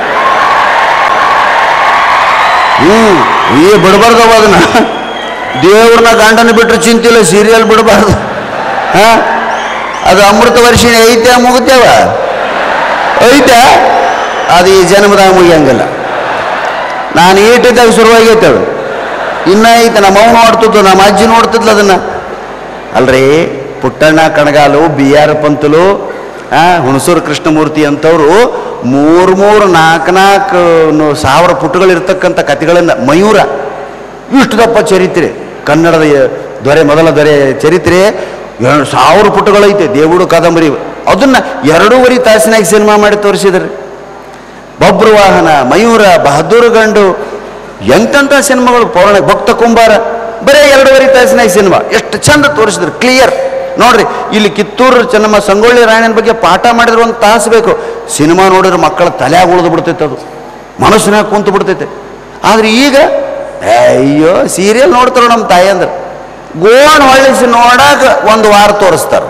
ಹ್ಞೂ ಈ ಬಿಡಬಾರ್ದವ ಅದನ್ನ ದೇವ್ರನ್ನ ಗಂಡನ ಬಿಟ್ಟರೆ ಚಿಂತಿಲ್ಲ ಸೀರಿಯಲ್ ಬಿಡಬಾರ್ದು ಹಾಂ ಅದು ಅಮೃತ ವರ್ಷಿಣಿ ಐತೆ ಮುಗಿತೇವ ಐತೆ ಅದು ಈ ಜನ್ಮದಾಗ ಮುಗಿಯಂಗಿಲ್ಲ ನಾನು ಈಟಿದ್ದಾಗ ಶುರುವಾಗೈತೆ ಅದು ಇನ್ನ ಐತೆ ನಮ್ಮ ಅವ್ನು ನೋಡ್ತಿದ್ದು ನಮ್ಮ ಅಜ್ಜಿ ನೋಡ್ತಿದ್ಲು ಅದನ್ನ ಅಲ್ರಿ ಪುಟ್ಟಣ್ಣ ಕಣಗಾಲು ಬಿ ಆರ್ ಪಂತಲು ಆ, ಹುಣಸೂರು ಕೃಷ್ಣಮೂರ್ತಿ ಅಂತವರು ಮೂರು ಮೂರು ನಾಲ್ಕು ನಾಲ್ಕು ನು- ಸಾವಿರ ಪುಟಗಳಿರ್ತಕ್ಕಂಥ ಕಥೆಗಳನ್ನು ಮಯೂರ ಇಷ್ಟು ದಪ್ಪ ಚರಿತ್ರೆ ಕನ್ನಡದ ಯ- ದೊರೆ ಮೊದಲ ದೊರೆ ಚರಿತ್ರೆ ಎರಡು ಸಾವಿರ ಪುಟಗಳೈತೆ ದೇವುಡು ಕಾದಂಬರಿ ಅದನ್ನ ಎರಡೂವರೆ ತಾಸಿನಾಗ ಸಿನಿಮಾ ಮಾಡಿ ತೋರಿಸಿದ್ರಿ ಬಬ್ರು ವಾಹನ ಮಯೂರ ಬಹದ್ದೂರು ಗಂಡು ಎಂತೆಂಥ ಸಿನಿಮಾಗಳು ಪೌರಾಣ ಭಕ್ತ ಕುಂಬಾರ ಬರೀ ಎರಡೂವರೆ ತಾಸಿನಾಗ ಸಿನಿಮಾ ಎಷ್ಟು ಚಂದ ತೋರಿಸಿದ್ರು ಕ್ಲಿಯರ್ ನೋಡ್ರಿ ಇಲ್ಲಿ ಕಿತ್ತೂರು ಚೆನ್ನಮ್ಮ ಸಂಗೊಳ್ಳಿ ರಾಯಣ್ಣನ ಬಗ್ಗೆ ಪಾಠ ಮಾಡಿದ್ರೆ ಒಂದು ತಾಸು ಬೇಕು ಸಿನಿಮಾ ನೋಡಿದ್ರೆ ಮಕ್ಕಳ ತಲೆಯಾಗ ಉಳಿದು ಬಿಡ್ತೈತೆ ಅದು ಮನಸ್ಸಿನಾಗ ಕುಂತು ಬಿಡ್ತೈತೆ ಆದ್ರೆ ಈಗ ಅಯ್ಯೋ ಸೀರಿಯಲ್ ನೋಡ್ತಾರ ನಮ್ಮ ತಾಯಿ ಅಂದ್ರೆ ಗೋಣ್ ಹೊಳ್ಳಿಸಿ ನೋಡಾಕ ಒಂದು ವಾರ ತೋರಿಸ್ತಾರೆ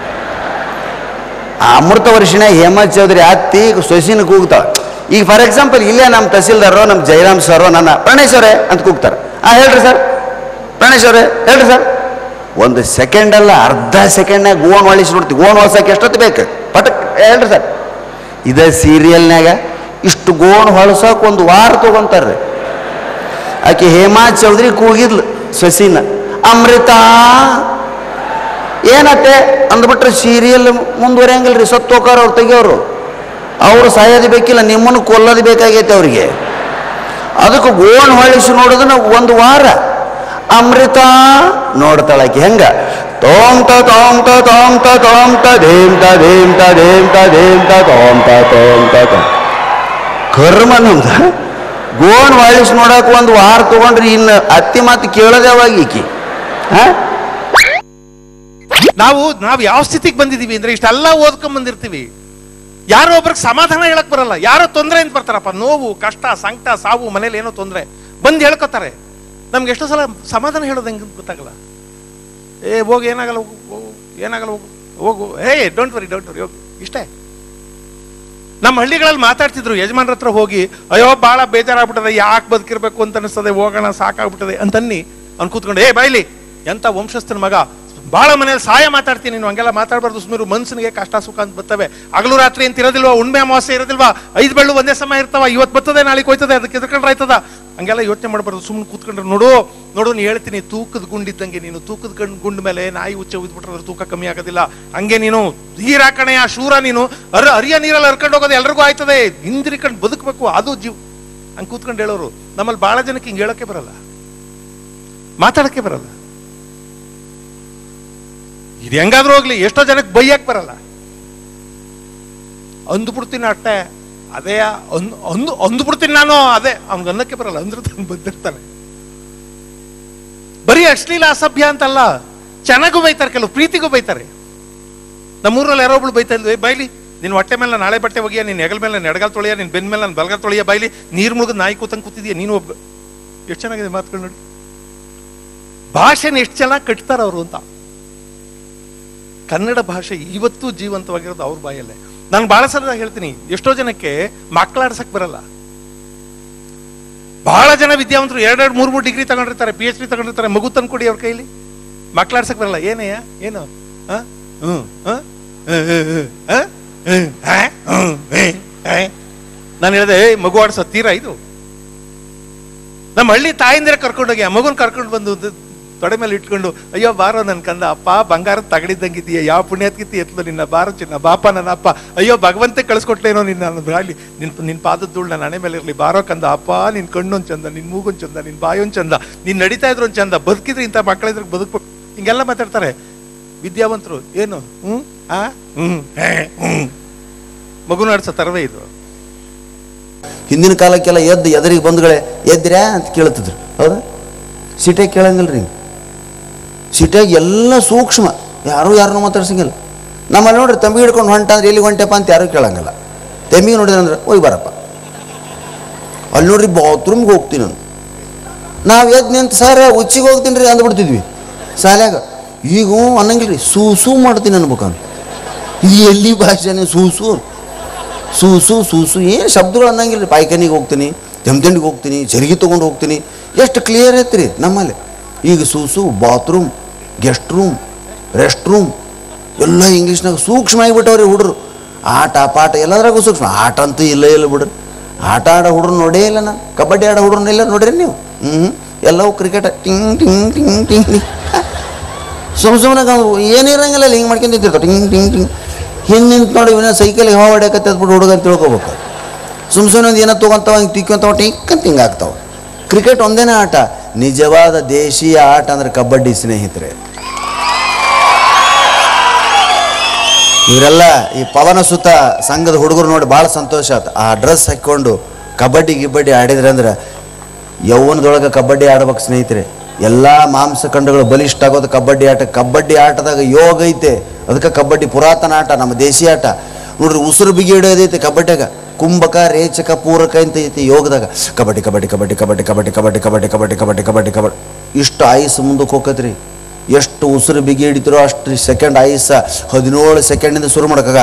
ಆ ಅಮೃತ ವರ್ಷಿನ ಹೇಮಂತ್ ಚೌಧರಿ ಅತ್ತಿ ಸೊಸಿನ ಕೂಗ್ತಾಳೆ ಈಗ ಫಾರ್ ಎಕ್ಸಾಂಪಲ್ ಇಲ್ಲೇ ನಮ್ಮ ತಹಸೀಲ್ದಾರೋ ನಮ್ಮ ಜಯರಾಮ್ ಸರೋ ನನ್ನ ಪ್ರಣೇಶ್ ಅವರೇ ಅಂತ ಕೂಗ್ತಾರೆ ಆ ಹೇಳ್ರಿ ಸರ್ ಪ್ರಣೇಶ್ ಅವರೇ ಹೇಳ್ರಿ ಸರ್ ಒಂದು ಸೆಕೆಂಡ್ ಅಲ್ಲ ಅರ್ಧ ಸೆಕೆಂಡ್ನಾಗ ಗೋನ್ ಹೊಳಿಸಿ ನೋಡ್ತೀವಿ ಗೋನ್ ಹೊಳ್ಸಕ್ಕೆ ಎಷ್ಟೊತ್ತು ಬೇಕು ಪಟಕ್ ಹೇಳ್ರಿ ಸರ್ ಇದೇ ಸೀರಿಯಲ್ನಾಗ ಇಷ್ಟು ಗೋಣ್ ಹೊಳ್ಸಕ್ಕೆ ಒಂದು ವಾರ ತೊಗೊಂತಾರೆ ಆಕೆ ಹೇಮಾ ಚೌಧರಿ ಕೂಗಿದ್ಲು ಸೊಸಿನ ಅಮೃತ ಏನತ್ತೆ ಅಂದ್ಬಿಟ್ರೆ ಸೀರಿಯಲ್ ಮುಂದುವರಿಯಂಗಿಲ್ರಿ ಸತ್ತು ಹೋಗಾರ ಅವ್ರು ತೆಗಿಯೋರು ಅವ್ರು ಸಾಯೋದು ಬೇಕಿಲ್ಲ ನಿಮ್ಮನ್ನು ಕೊಲ್ಲೋದು ಬೇಕಾಗೈತೆ ಅವ್ರಿಗೆ ಅದಕ್ಕೆ ಗೋಣ್ ಹೊಳಿಸಿ ನೋಡೋದನ್ನ ಒಂದು ವಾರ ಅಮೃತ ನೋಡ್ತಾಳಾಕಿ ಹೆಂಗ ತೋಂತ ತೋಂತ ತೋಂತ ತೋಂತ ಧೇಮ್ತ ಧೇಮ್ತ ಧೇಮ್ತ ಧೇಮ್ತ ತೋಂತ ತೋಂತ ತೋ ಕರ್ಮ ನಮ್ದ ಗೋಣ್ ವಾಳಿಸಿ ನೋಡಕ್ಕೆ ಒಂದು ವಾರ ತಗೊಂಡ್ರಿ ಇನ್ನು ಅತ್ತಿ ಮಾತು ಕೇಳೋದೇ ಅವಾಗ ಈಕಿ ಹಾ ನಾವು ನಾವು ಯಾವ ಸ್ಥಿತಿಗೆ ಬಂದಿದೀವಿ ಅಂದ್ರೆ ಇಷ್ಟೆಲ್ಲ ಓದ್ಕೊಂಡ್ ಬಂದಿರ್ತೀವಿ ಯಾರೋ ಒಬ್ರಿಗೆ ಸಮಾಧಾನ ಹೇಳಕ್ ಬರಲ್ಲ ಯಾರೋ ತೊಂದರೆ ಅಂತ ಬರ್ತಾರಪ್ಪ ನೋವು ಕಷ್ಟ ಸಂಕಟ ಸಾವು ಮನೇಲಿ ಏನೋ ತೊಂದರೆ ಬಂದು ಹೇಳ್ಕೊತಾರೆ ನಮ್ಗೆ ಎಷ್ಟೋ ಸಲ ಸಮಾಧಾನ ಹೇಳೋದು ಹೆಂಗೆ ಗೊತ್ತಾಗಲ್ಲ ಏ ಹೋಗು ಏನಾಗಲ್ಲ ಹೋಗು ಹೋಗು ಏನಾಗಲ್ಲ ಹೋಗು ಹೋಗು ಏ ಡೋಂಟ್ ವರಿ ಡೋಂಟ್ ವರಿ ಹೋಗು ಇಷ್ಟೇ ನಮ್ಮ ಹಳ್ಳಿಗಳಲ್ಲಿ ಮಾತಾಡ್ತಿದ್ರು ಯಜಮಾನ್ರ ಹತ್ರ ಹೋಗಿ ಅಯ್ಯೋ ಭಾಳ ಬೇಜಾರಾಗ್ಬಿಟ್ಟದೆ ಯಾಕೆ ಬದುಕಿರ್ಬೇಕು ಅಂತ ಅನಿಸ್ತದೆ ಹೋಗೋಣ ಸಾಕಾಗ್ಬಿಟ್ಟದೆ ಅಂತನ್ನಿ ಅವ್ನು ಕೂತ್ಕೊಂಡು ಏ ಬಾಯ್ಲಿ ಎಂತ ವಂಶಸ್ಥನ ಮಗ ಭಾಳ ಮನೇಲಿ ಸಹಾಯ ಮಾತಾಡ್ತೀನಿ ನೀನು ಹಂಗೆಲ್ಲ ಮಾತಾಡಬಾರ್ದು ಸುಮಾರು ಮನ್ಸನಿಗೆ ಕಷ್ಟ ಸುಖ ಅಂತ ಬರ್ತವೆ ಹಗಲು ರಾತ್ರಿ ಅಂತ ಇರೋದಿಲ್ವಾ ಉಣ್ಮೆ ಅಮಾವಾಸ್ಯೆ ಇರೋದಿಲ್ವಾ ಐದು ಬೆಳ್ಳು ಒಂದೇ ಸಮಯ ಇರ್ತಾವ ಇವತ್ತು ಬರ್ತದೆ ನಾಳೆಗೆ ಹೋಯ್ತದೆ ಅದಕ್ಕೆ ಎದ್ಕೊಂಡ್ರೆ ಆಯ್ತದ ಹಂಗೆಲ್ಲ ಯೋಚನೆ ಮಾಡಬಾರ್ದು ಸುಮ್ಮನೆ ಕೂತ್ಕೊಂಡ್ರೆ ನೋಡು ನೋಡು ನೀ ಹೇಳ್ತೀನಿ ತೂಕದ ಗುಂಡಿದ್ದಂಗೆ ನೀನು ತೂಕದ ಗಂಡ್ ಗುಂಡ್ ಮೇಲೆ ನಾಯಿ ಉಚ್ಚ ಉದ್ಬಿಟ್ರೆ ಅದ್ರ ತೂಕ ಕಮ್ಮಿ ಆಗೋದಿಲ್ಲ ಹಂಗೆ ನೀನು ಹೀರಾ ಕಣೆಯ ಶೂರ ನೀನು ಅರ ಅರಿಯ ನೀರಲ್ಲಿ ಹರ್ಕೊಂಡು ಹೋಗೋದು ಎಲ್ರಿಗೂ ಆಯ್ತದೆ ಹಿಂದಿರಿಕೊಂಡು ಬದುಕಬೇಕು ಅದು ಜೀವ ಹಂಗೆ ಕೂತ್ಕೊಂಡು ಹೇಳೋರು ನಮ್ಮಲ್ಲಿ ಭಾಳ ಜನಕ್ಕೆ ಹಿಂಗೆ ಹೇಳೋಕ್ಕೆ ಬರಲ್ಲ ಮಾತಾಡಕ್ಕೆ ಬರಲ್ಲ ಇದು ಹೆಂಗಾದ್ರೂ ಹೋಗ್ಲಿ ಎಷ್ಟೋ ಜನಕ್ಕೆ ಬೈಯಕ್ಕೆ ಬರಲ್ಲ ಅಂದ್ಬಿಡ್ತೀನಿ ಅಷ್ಟೇ ಅದೇ ಅಂದ್ ಅಂದು ಅಂದ್ಬಿಡ್ತೀನಿ ನಾನು ಅದೇ ಅವ್ನಿಗೆ ಅನ್ನಕ್ಕೆ ಬರಲ್ಲ ಅಂದ್ರೆ ತಾನು ಬಂದಿರ್ತಾನೆ ಬರೀ ಅಶ್ಲೀಲ ಅಸಭ್ಯ ಅಂತಲ್ಲ ಚೆನ್ನಾಗೂ ಬೈತಾರೆ ಕೆಲವು ಪ್ರೀತಿಗೂ ಬೈತಾರೆ ನಮ್ಮೂರಲ್ಲಿ ಯಾರೋ ಒಬ್ಳು ಬೈತಾ ಇದ್ವಿ ಬೈಲಿ ನಿನ್ನ ಹೊಟ್ಟೆ ಮೇಲೆ ನಾಳೆ ಬಟ್ಟೆ ಒಗೆಯ ನಿನ್ನ ಹೆಗಲ ಮೇಲೆ ನೆಡಗಾಲ್ ತೊಳೆಯ ನಿನ್ನ ಬೆನ್ನ ಮೇಲೆ ನಾನು ಬಲಗಾಲ್ ತೊಳೆಯ ಬೈಲಿ ನೀರು ಮುಳುಗದ ನಾಯಿ ಕೂತಂಗೆ ಕೂತಿದ್ಯಾ ನೀನು ಒಬ್ಬ ಎಷ್ಟು ಚೆನ್ನಾಗಿದೆ ಮಾತುಗಳು ನೋಡಿ ಭಾಷೆನ ಎಷ್ಟು ಚೆನ್ನಾಗಿ ಕಟ್ತಾರ ಅವರು ಅಂತ ಕನ್ನಡ ಭಾಷೆ ಇವತ್ತೂ ಜೀವಂತವಾಗಿರೋದು ಅವ್ರ ಬಾಯಲ್ಲೇ ನಾನು ಬಹಳ ಸಲ ಹೇಳ್ತೀನಿ ಎಷ್ಟೋ ಜನಕ್ಕೆ ಮಕ್ಕಳಾಡ್ಸಕ್ ಬರಲ್ಲ ಬಹಳ ಜನ ವಿದ್ಯಾವಂತರು ಎರಡೆರಡು ಮೂರು ಮೂರು ಡಿಗ್ರಿ ತಗೊಂಡಿರ್ತಾರೆ ಪಿ ಎಚ್ ಡಿ ತಗೊಂಡಿರ್ತಾರೆ ಮಗು ತಂದು ಕೊಡಿ ಅವ್ರ ಕೈಲಿ ಮಕ್ಳಾಡ್ಸಕ್ ಬರಲ್ಲ ಏನಯ್ಯ ಏನು ಹ? ಹ್ಮ್, ಹ? ಹ, ಹ, ಹ, ಹ? ಹ್ಮ್, ಹ? ಹ್ಮ್, ಹ್ಮ್, ಹ? ನಾನು ಹೇಳಿದೆ ಏಯ್ ಮಗು ಆಡ್ಸೋ ತೀರಾ ಇದು ನಮ್ಮ ಹಳ್ಳಿ ತಾಯಿಂದಿರ ಕರ್ಕೊಂಡೋಗಿ ಆ ಮಗುನ್ ಕರ್ಕೊಂಡು ಬಂದು ದ- ತೊಡೆ ಮೇಲೆ ಇಟ್ಕೊಂಡು ಅಯ್ಯೋ ಬಾರೋ ನನ್ ಕಂದ ಅಪ್ಪ ಬಂಗಾರ ತಗಡಿದ್ದಂಗಿದೀಯ ಯಾವ ಪುಣ್ಯಾತ್ಕಿತಿ ಎತ್ಲು ನಿನ್ನ ಬಾರೋ ಚಿನ್ನ ಬಾಪ ನನ್ನ ಅಪ್ಪ ಅಯ್ಯೋ ಭಗವಂತೆ ಕಳಿಸ್ಕೊಟ್ಲೇನೋ ನಿನ್ನ ಅಲ್ಲಿ ನಿನ್ ನಿನ್ ಪಾದದ ಧೂಳ್ ನನ್ನ ಹಣೆ ಮೇಲೆ ಇರ್ಲಿ ಬಾರೋ ಕಂದ ಅಪ್ಪ ನಿನ್ ಕಣ್ಣೊಂದ್ ಚಂದ ನಿನ್ ಮೂಗೊಂದ್ ಚಂದ ನಿನ್ ಬಾಯೊಂದ್ ಚಂದ ನೀನ್ ನಡೀತಾ ಇದ್ರು ಒಂದ್ ಚಂದ ಬದುಕಿದ್ರೆ ಇಂಥ ಮಕ್ಕಳಿದ್ರೆ ಬದುಕ್ ಹಿಂಗೆಲ್ಲ ಮಾತಾಡ್ತಾರೆ ವಿದ್ಯಾವಂತರು ಏನು ಹ್ಮ್ ಆ ಹ್ಮ್ ಹೇ, ಹ್ಮ್ ಮಗು ನಡ್ಸೋ ತರವೇ ಇದು ಹಿಂದಿನ ಕಾಲಕ್ಕೆಲ್ಲ ಎದ್ದು ಎದುರಿಗೆ ಬಂಧುಗಳೇ ಎದ್ರ್ಯಾ ಅಂತ ಕೇಳ್ತಿದ್ರು ಹೌದಾ ಸಿಟಿಯಾಗಿ ಕೇಳಂಗಿಲ್ಲ ರೀ ಸಿಟಿಯಾಗಿ ಎಲ್ಲ ಸೂಕ್ಷ್ಮ ಯಾರು ಯಾರನ್ನೂ ಮಾತಾಡ್ಸಂಗಿಲ್ಲ ನಮ್ಮಲ್ಲಿ ನೋಡ್ರಿ ತಂಬಿ ಹಿಡ್ಕೊಂಡು ಹೊಂಟ ಅಂದ್ರೆ ಎಲ್ಲಿ ಹೊಂಟಪ್ಪ ಅಂತ ಯಾರೂ ಕೇಳಂಗಿಲ್ಲ ತೆಂಬಿಗೆ ನೋಡಿದ್ರೆ ಅಂದ್ರೆ ಹೋಯ್ ಬರಪ್ಪ ಅಲ್ಲಿ ನೋಡ್ರಿ ಬಾತ್ರೂಮ್ಗೆ ಹೋಗ್ತೀನಿ ನಾನು ನಾವು ಎದ್ದು ನಿಂತು ಸರ್ ಉಚ್ಚಿಗೆ ಹೋಗ್ತೀನಿ ರೀ ಅಂದ್ಬಿಡ್ತಿದ್ವಿ ಶಾಲ್ಯಾಗ ಈಗ ಹ್ಞೂ ಅನ್ನಂಗಿಲ್ಲ ರೀ ಸೂ ಸೂ ಮಾಡ್ತೀನಿ ಅನ್ಬೇಕಂತ ಈ ಎಲ್ಲಿ ಭಾಷೆನೇ ಸೂಸು ಸೂಸು ಸೂಸು ಏನು ಶಬ್ದಗಳು ಅನ್ನಂಗಿಲ್ಲ ಪಾಯ್ಖಾನಿಗೆ ಹೋಗ್ತೀನಿ ಜಮದಂಡಿಗೆ ಹೋಗ್ತೀನಿ ಜರಿಗೆ ತೊಗೊಂಡು ಹೋಗ್ತೀನಿ ಎಷ್ಟು ಕ್ಲಿಯರ್ ಐತ್ರಿ ನಮ್ಮಲ್ಲಿ ಈಗ ಸೂಸು bathroom guest room rest room ಎಲ್ಲ ಇಂಗ್ಲೀಷ್ನಾಗ ಸೂಕ್ಷ್ಮ ಆಗಿಬಿಟ್ಟವ್ರಿ ಹುಡ್ರು ಆಟ ಪಾಠ ಎಲ್ಲದ್ರಾಗೂ ಸೂಕ್ಷ್ಮ ಆಟ ಅಂತೂ ಇಲ್ಲ ಇಲ್ಲ ಬಿಡ್ರಿ ಆಟ ಆಡೋ ಹುಡ್ರು ನೋಡೇ ಇಲ್ಲ ನಾನು ಕಬಡ್ಡಿ ಆಡೋ ಹುಡ್ರನ್ನ ಇಲ್ಲ ನೋಡ್ರಿ ನೀವು ಹ್ಞೂ ಎಲ್ಲವೂ ಕ್ರಿಕೆಟ್ ಟಿಂಗ್ ಟಿಂಗ್ ಟಿಂಗ್ ಟಿಂಗ್ ಟಿಂಗ್ ಸುಮ್ ಸುಮ್ಮನೆ ಏನಿರಂಗಿಲ್ಲ ಹಿಂಗೆ ಮಾಡ್ಕೊಂಡು ನಿಂತಿರ್ತಾವೆ ಟಿಂಗ್ ಟಿಂಗ್ ಟಿಂಗ್ ಹಿಂದೆ ನಿಂತು ನೋಡಿ ಇವನ ಸೈಕಲ್ಗೆ ಹವಾ ಹೊಡ್ಯಾಕತ್ತೆ ಬಿಟ್ಟು ಹುಡುಗ ಅಂತ ತಿಳ್ಕೊಬೇಕು ಸುಮ್ ಸುಮ್ಮನೆ ಒಂದು ಏನೋ ತೊಗೊಂತಾವ ಹಿಂಗೆ ತಿಕ್ಕೊಂತಾವ ಟಿಂಕ್ ಅಂತ ಹಿಂಗೆ ಆಗ್ತಾವೆ ಕ್ರಿಕೆಟ್ ಒಂದೇನೇ ಆಟ ನಿಜವಾದ ದೇಶೀಯ ಆಟ ಅಂದ್ರೆ ಕಬಡ್ಡಿ ಸ್ನೇಹಿತರೆ ಇವರೆಲ್ಲ ಈ ಪವನ ಸುತ್ತ ಸಂಘದ ಹುಡುಗರು ನೋಡಿ ಭಾಳ ಸಂತೋಷ ಆಯ್ತು ಆ ಡ್ರೆಸ್ ಹಾಕ್ಕೊಂಡು ಕಬಡ್ಡಿ ಗಿಬ್ಬಡ್ಡಿ ಆಡಿದ್ರೆ ಅಂದ್ರೆ ಯೌವನದೊಳಗೆ ಕಬಡ್ಡಿ ಆಡ್ಬೇಕು ಸ್ನೇಹಿತರೆ ಎಲ್ಲ ಮಾಂಸಖಂಡಗಳು ಬಲಿಷ್ಠ ಆಗೋದು ಕಬಡ್ಡಿ ಆಟ ಕಬಡ್ಡಿ ಆಟದಾಗ ಯೋಗ ಐತೆ ಅದಕ್ಕೆ ಕಬಡ್ಡಿ ಪುರಾತನ ಆಟ ನಮ್ಮ ದೇಶಿ ಆಟ ನೋಡ್ರಿ ಉಸಿರು ಬಿಗಿ ಹಿಡಿಯೋದೈತೆ ಕಬಡ್ಡಿಯಾಗ ಕುಂಭಕ ರೇಚಕ ಪೂರಕ ಅಂತ ಐತಿ ಯೋಗದಾಗ ಕಬಡ್ಡಿ ಕಬಡ್ಡಿ ಕಬಡ್ಡಿ ಕಬಡ್ಡಿ ಕಬಡ್ಡಿ ಕಬಡ್ಡಿ ಕಬಡ್ಡಿ ಕಬಡ್ಡಿ ಕಬಡ್ಡಿ ಕಬಡ್ಡಿ ಕಬಡ್ಡಿ ಇಷ್ಟು ಆಯುಸ್ ಮುಂದಕ್ಕೆ ಹೋಗತ್ರಿ ಎಷ್ಟು ಉಸಿರು ಬಿಗಿ ಹಿಡಿತಿರೋ ಅಷ್ಟು ಸೆಕೆಂಡ್ ಆಯುಸ ಹದಿನೇಳು ಸೆಕೆಂಡಿಂದ ಶುರು ಮಾಡಕ್ಕಾಗ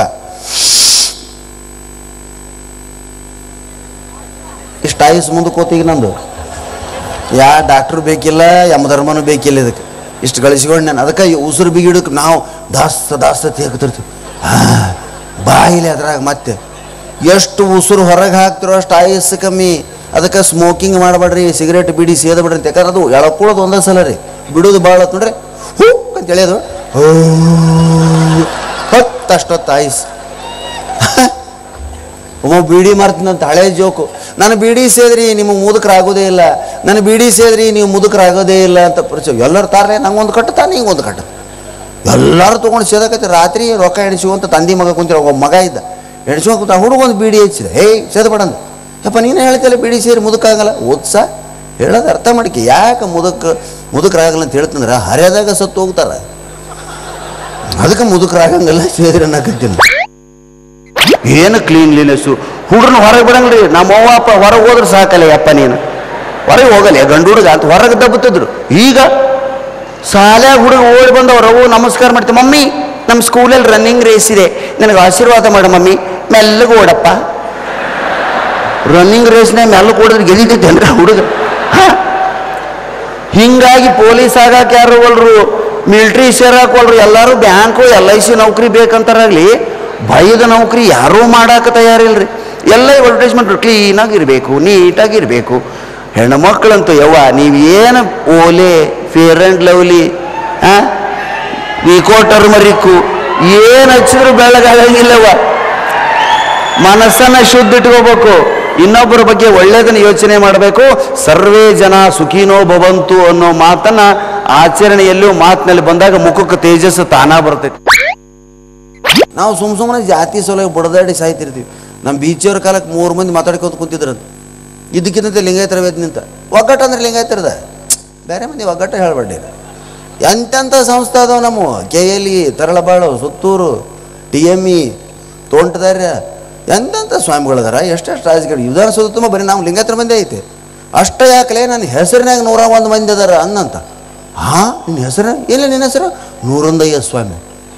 ಇಷ್ಟು ಆಯುಸ್ ಮುಂದಕ್ಕೆ ಹೋತೀಗ ನಂದು ಯಾ ಡಾಕ್ಟ್ರು ಬೇಕಿಲ್ಲ ಯಮಧರ್ಮನೂ ಬೇಕಿಲ್ಲ ಇದಕ್ಕೆ ಇಷ್ಟು ಗಳಿಸ್ಕೊಂಡು ನಾನು ಅದಕ್ಕೆ ಈ ಉಸಿರು ಬಿಗಿಡಕ್ಕೆ ನಾವು ದಾಸ್ತ ದಾಸ್ತ ತೇಗ್ತಿರ್ತೀವಿ ಹಾಂ ಬಾಯಿಲೆ ಅದ್ರಾಗ ಮತ್ತೆ ಎಷ್ಟು ಉಸಿರು ಹೊರಗೆ ಹಾಕ್ತಿರೋ ಅಷ್ಟು ಆಯಸ್ಸು ಕಮ್ಮಿ ಅದಕ್ಕೆ ಸ್ಮೋಕಿಂಗ್ ಮಾಡಬೇಡ್ರಿ ಸಿಗರೇಟ್ ಬಿಡಿ ಸೇದ ಬಿಡ್ರಿ ಅಂತ ಯಾಕಂದ್ರೆ ಅದು ಎಳ್ಕೊಳ್ಳೋದು ಒಂದೇ ಸಲ ರೀ ಬಿಡೋದು ಭಾಳ ಹೊತ್ತು ನೋಡ್ರಿ ಹೂ ಅಂತ ಎಳೆಯೋದು ಹೊತ್ತು ಅಷ್ಟೊತ್ತು ಆಯಸ್ಸು ಒಮ್ಮ ಬೀಡಿ ಮಾರ್ತೀನಂತ ಹಳೆ ಜೋಕು ನಾನು ಬೀಡಿ ಸೇದ್ರಿ ನಿಮಗೆ ಮುದುಕರಾಗೋದೇ ಇಲ್ಲ ನಾನು ಬೀಡಿ ಸೇದ್ರಿ ನೀವು ಮುದುಕರಾಗೋದೇ ಇಲ್ಲ ಅಂತ ಪರಿಚಯ ಎಲ್ಲರೂ ತಾರ್ರೆ ನಂಗೆ ಒಂದು ಕಟ್ಟು ತಾನು ಹಿಂಗೆ ಒಂದು ಕಟ್ಟು ಎಲ್ಲರೂ ತೊಗೊಂಡು ಸೇದಕತ್ತೆ ರಾತ್ರಿ ರೊಕ್ಕ ಎಣಿಸುವಂತ ತಂದಿ ಮಗ ಕುಂತಿರೋ ಒಬ್ಬ ಮಗ ಇದ್ದ ಎಣಿಸ್ಕೊಂಡ್ ಕುಂತ ಹುಡುಗ ಒಂದು ಬೀಡಿ ಹಚ್ಚಿದ ಹೇಯ್ ಸೇದಬೇಡಂದ ಯಪ್ಪ ನೀನು ಹೇಳ್ತಿಲ್ಲ ಬೀಡಿ ಸೇರಿ ಮುದುಕಾಗಲ್ಲ ಓದ್ಸ ಹೇಳೋದು ಅರ್ಥ ಮಾಡಿಕೆ ಯಾಕೆ ಮುದುಕ ಮುದುಕರಾಗಲ್ಲ ಅಂತ ಹೇಳ್ತಂದ್ರೆ ಹರಿಯದಾಗ ಸತ್ತು ಹೋಗ್ತಾರ ಅದಕ್ಕೆ ಮುದುಕರಾಗಂಗಿಲ್ಲ ಸೇದ್ರಿ ಅನ್ನಕತ್ತೀನಿ ಏನು ಕ್ಲೀನ್ಲಿನೆಸ್ಸು ಹುಡ್ರನ್ನ ಹೊರಗೆ ಬಿಡಂಗ್ರಿ ನಮ್ಮ ಅವ್ವ ಅಪ್ಪ ಹೊರಗೆ ಹೋದ್ರೆ ಸಾಕಲ್ಲ ಅಪ್ಪ ನೀನು ಹೊರಗೆ ಹೋಗಲ್ಲ ಗಂಡು ಹುಡುಗ ಅಂತ ಹೊರಗೆ ದಬ್ಬುತ್ತಿದ್ರು ಈಗ ಶಾಲ್ಯಾಗ ಹುಡುಗ ಓಡಿ ಬಂದವರು ಅವು ನಮಸ್ಕಾರ ಮಾಡ್ತೀವಿ ಮಮ್ಮಿ ನಮ್ಮ ಸ್ಕೂಲಲ್ಲಿ ರನ್ನಿಂಗ್ ರೇಸ್ ಇದೆ ನನಗೆ ಆಶೀರ್ವಾದ ಮಾಡು ಮಮ್ಮಿ ಮೆಲ್ಲಗೆ ಓಡಪ್ಪ ರನ್ನಿಂಗ್ ರೇಸ್ನಾಗ ಮೆಲ್ಲಗೆ ಓಡಿದ್ರೆ ಗೆಲ್ತೈತೆ ಅಂದ್ರೆ ಹುಡುಗ ಹಾ ಹಿಂಗಾಗಿ ಪೊಲೀಸ್ ಆಗಕ್ಕೆ ಯಾರು ಒಲ್ರು ಮಿಲ್ಟ್ರಿ ಸೇರಾಕೋಲ್ರು ಎಲ್ಲರೂ ಬ್ಯಾಂಕು ಎಲ್ ಐ ಸಿ ನೌಕರಿ ಬೇಕಂತಾರಾಗ್ಲಿ ಭಯದ ನೌಕರಿ ಯಾರೂ ಮಾಡಾಕ ತಯಾರಿಲ್ರಿ ಎಲ್ಲ ಅಡ್ವರ್ಟೈಸ್ಮೆಂಟ್ ಕ್ಲೀನಾಗಿರಬೇಕು ನೀಟಾಗಿರಬೇಕು ಹೆಣ್ಣು ಮಕ್ಕಳಂತೂ ಯವ್ವ ನೀವು ಏನು ಓಲೆ ಫೇರ್ ಆ್ಯಂಡ್ ಲವ್ಲಿ ಹಾಂ ವಿಕೋ ಟರ್ಮರಿಕ್ಕು ಏನು ಹಚ್ಚಿದ್ರು ಬೆಳಗಾಗಂಗಿಲ್ಲವ್ವ ಮನಸ್ಸನ್ನ ಶುದ್ಧ ಇಟ್ಕೋಬೇಕು ಇನ್ನೊಬ್ಬರ ಬಗ್ಗೆ ಒಳ್ಳೆಯದನ್ನು ಯೋಚನೆ ಮಾಡಬೇಕು ಸರ್ವೇ ಜನ ಸುಖಿನೋ ಭವಂತು ಅನ್ನೋ ಮಾತನ್ನ ಆಚರಣೆಯಲ್ಲೂ ಮಾತಿನಲ್ಲಿ ಬಂದಾಗ ಮುಖಕ್ಕೆ ತೇಜಸ್ಸು ತಾನಾ ಬರ್ತೈತಿ ನಾವು ಸುಮ್ ಸುಮ್ಮನೆ ಜಾತಿ ಸಲುವಾಗಿ ಬಡದಾಡಿ ಸಾಯ್ತಿರ್ತೀವಿ ನಮ್ಮ ಬೀಚಿಯವ್ರ ಕಾಲಕ್ಕೆ ಮೂರು ಮಂದಿ ಮಾತಾಡ್ಕೊತ ಕುಂತಿದ್ರಂತ ಇದಕ್ಕಿಂತ ಲಿಂಗಾಯತರ ವೇದ ನಿಂತ ಒಗ್ಗಟ್ಟು ಅಂದ್ರೆ ಲಿಂಗಾಯತರದ ಬೇರೆ ಮಂದಿ ಒಗ್ಗಟ್ಟು ಹೇಳ್ಬೇಡ್ರಿ ಎಂತೆಂಥ ಸಂಸ್ಥೆ ಅದಾವ ನಮ್ಮ K L E Taralabalu Suttur T M E Tontadarya ಎಂತೆಂಥ ಸ್ವಾಮಿಗಳದಾರ ಎಷ್ಟೆಷ್ಟು ರಾಜಕೀಯ ವಿಧಾನಸೌಧ ತುಂಬ ಬರೀ ನಾವು ಲಿಂಗಾಯತರ ಮಂದಿ ಐತೆ ಅಷ್ಟೇ ಯಾಕಲೇ ನನ್ನ ಹೆಸರಿನಾಗ ನೂರ ಒಂದು ಮಂದಿ ಅದಾರ ಅನ್ನಂತ ಹಾಂ ನಿನ್ನ ಹೆಸರು ಇಲ್ಲ ನಿನ್ನ ಹೆಸರು ನೂರೊಂದಯ್ಯ ಸ್ವಾಮಿ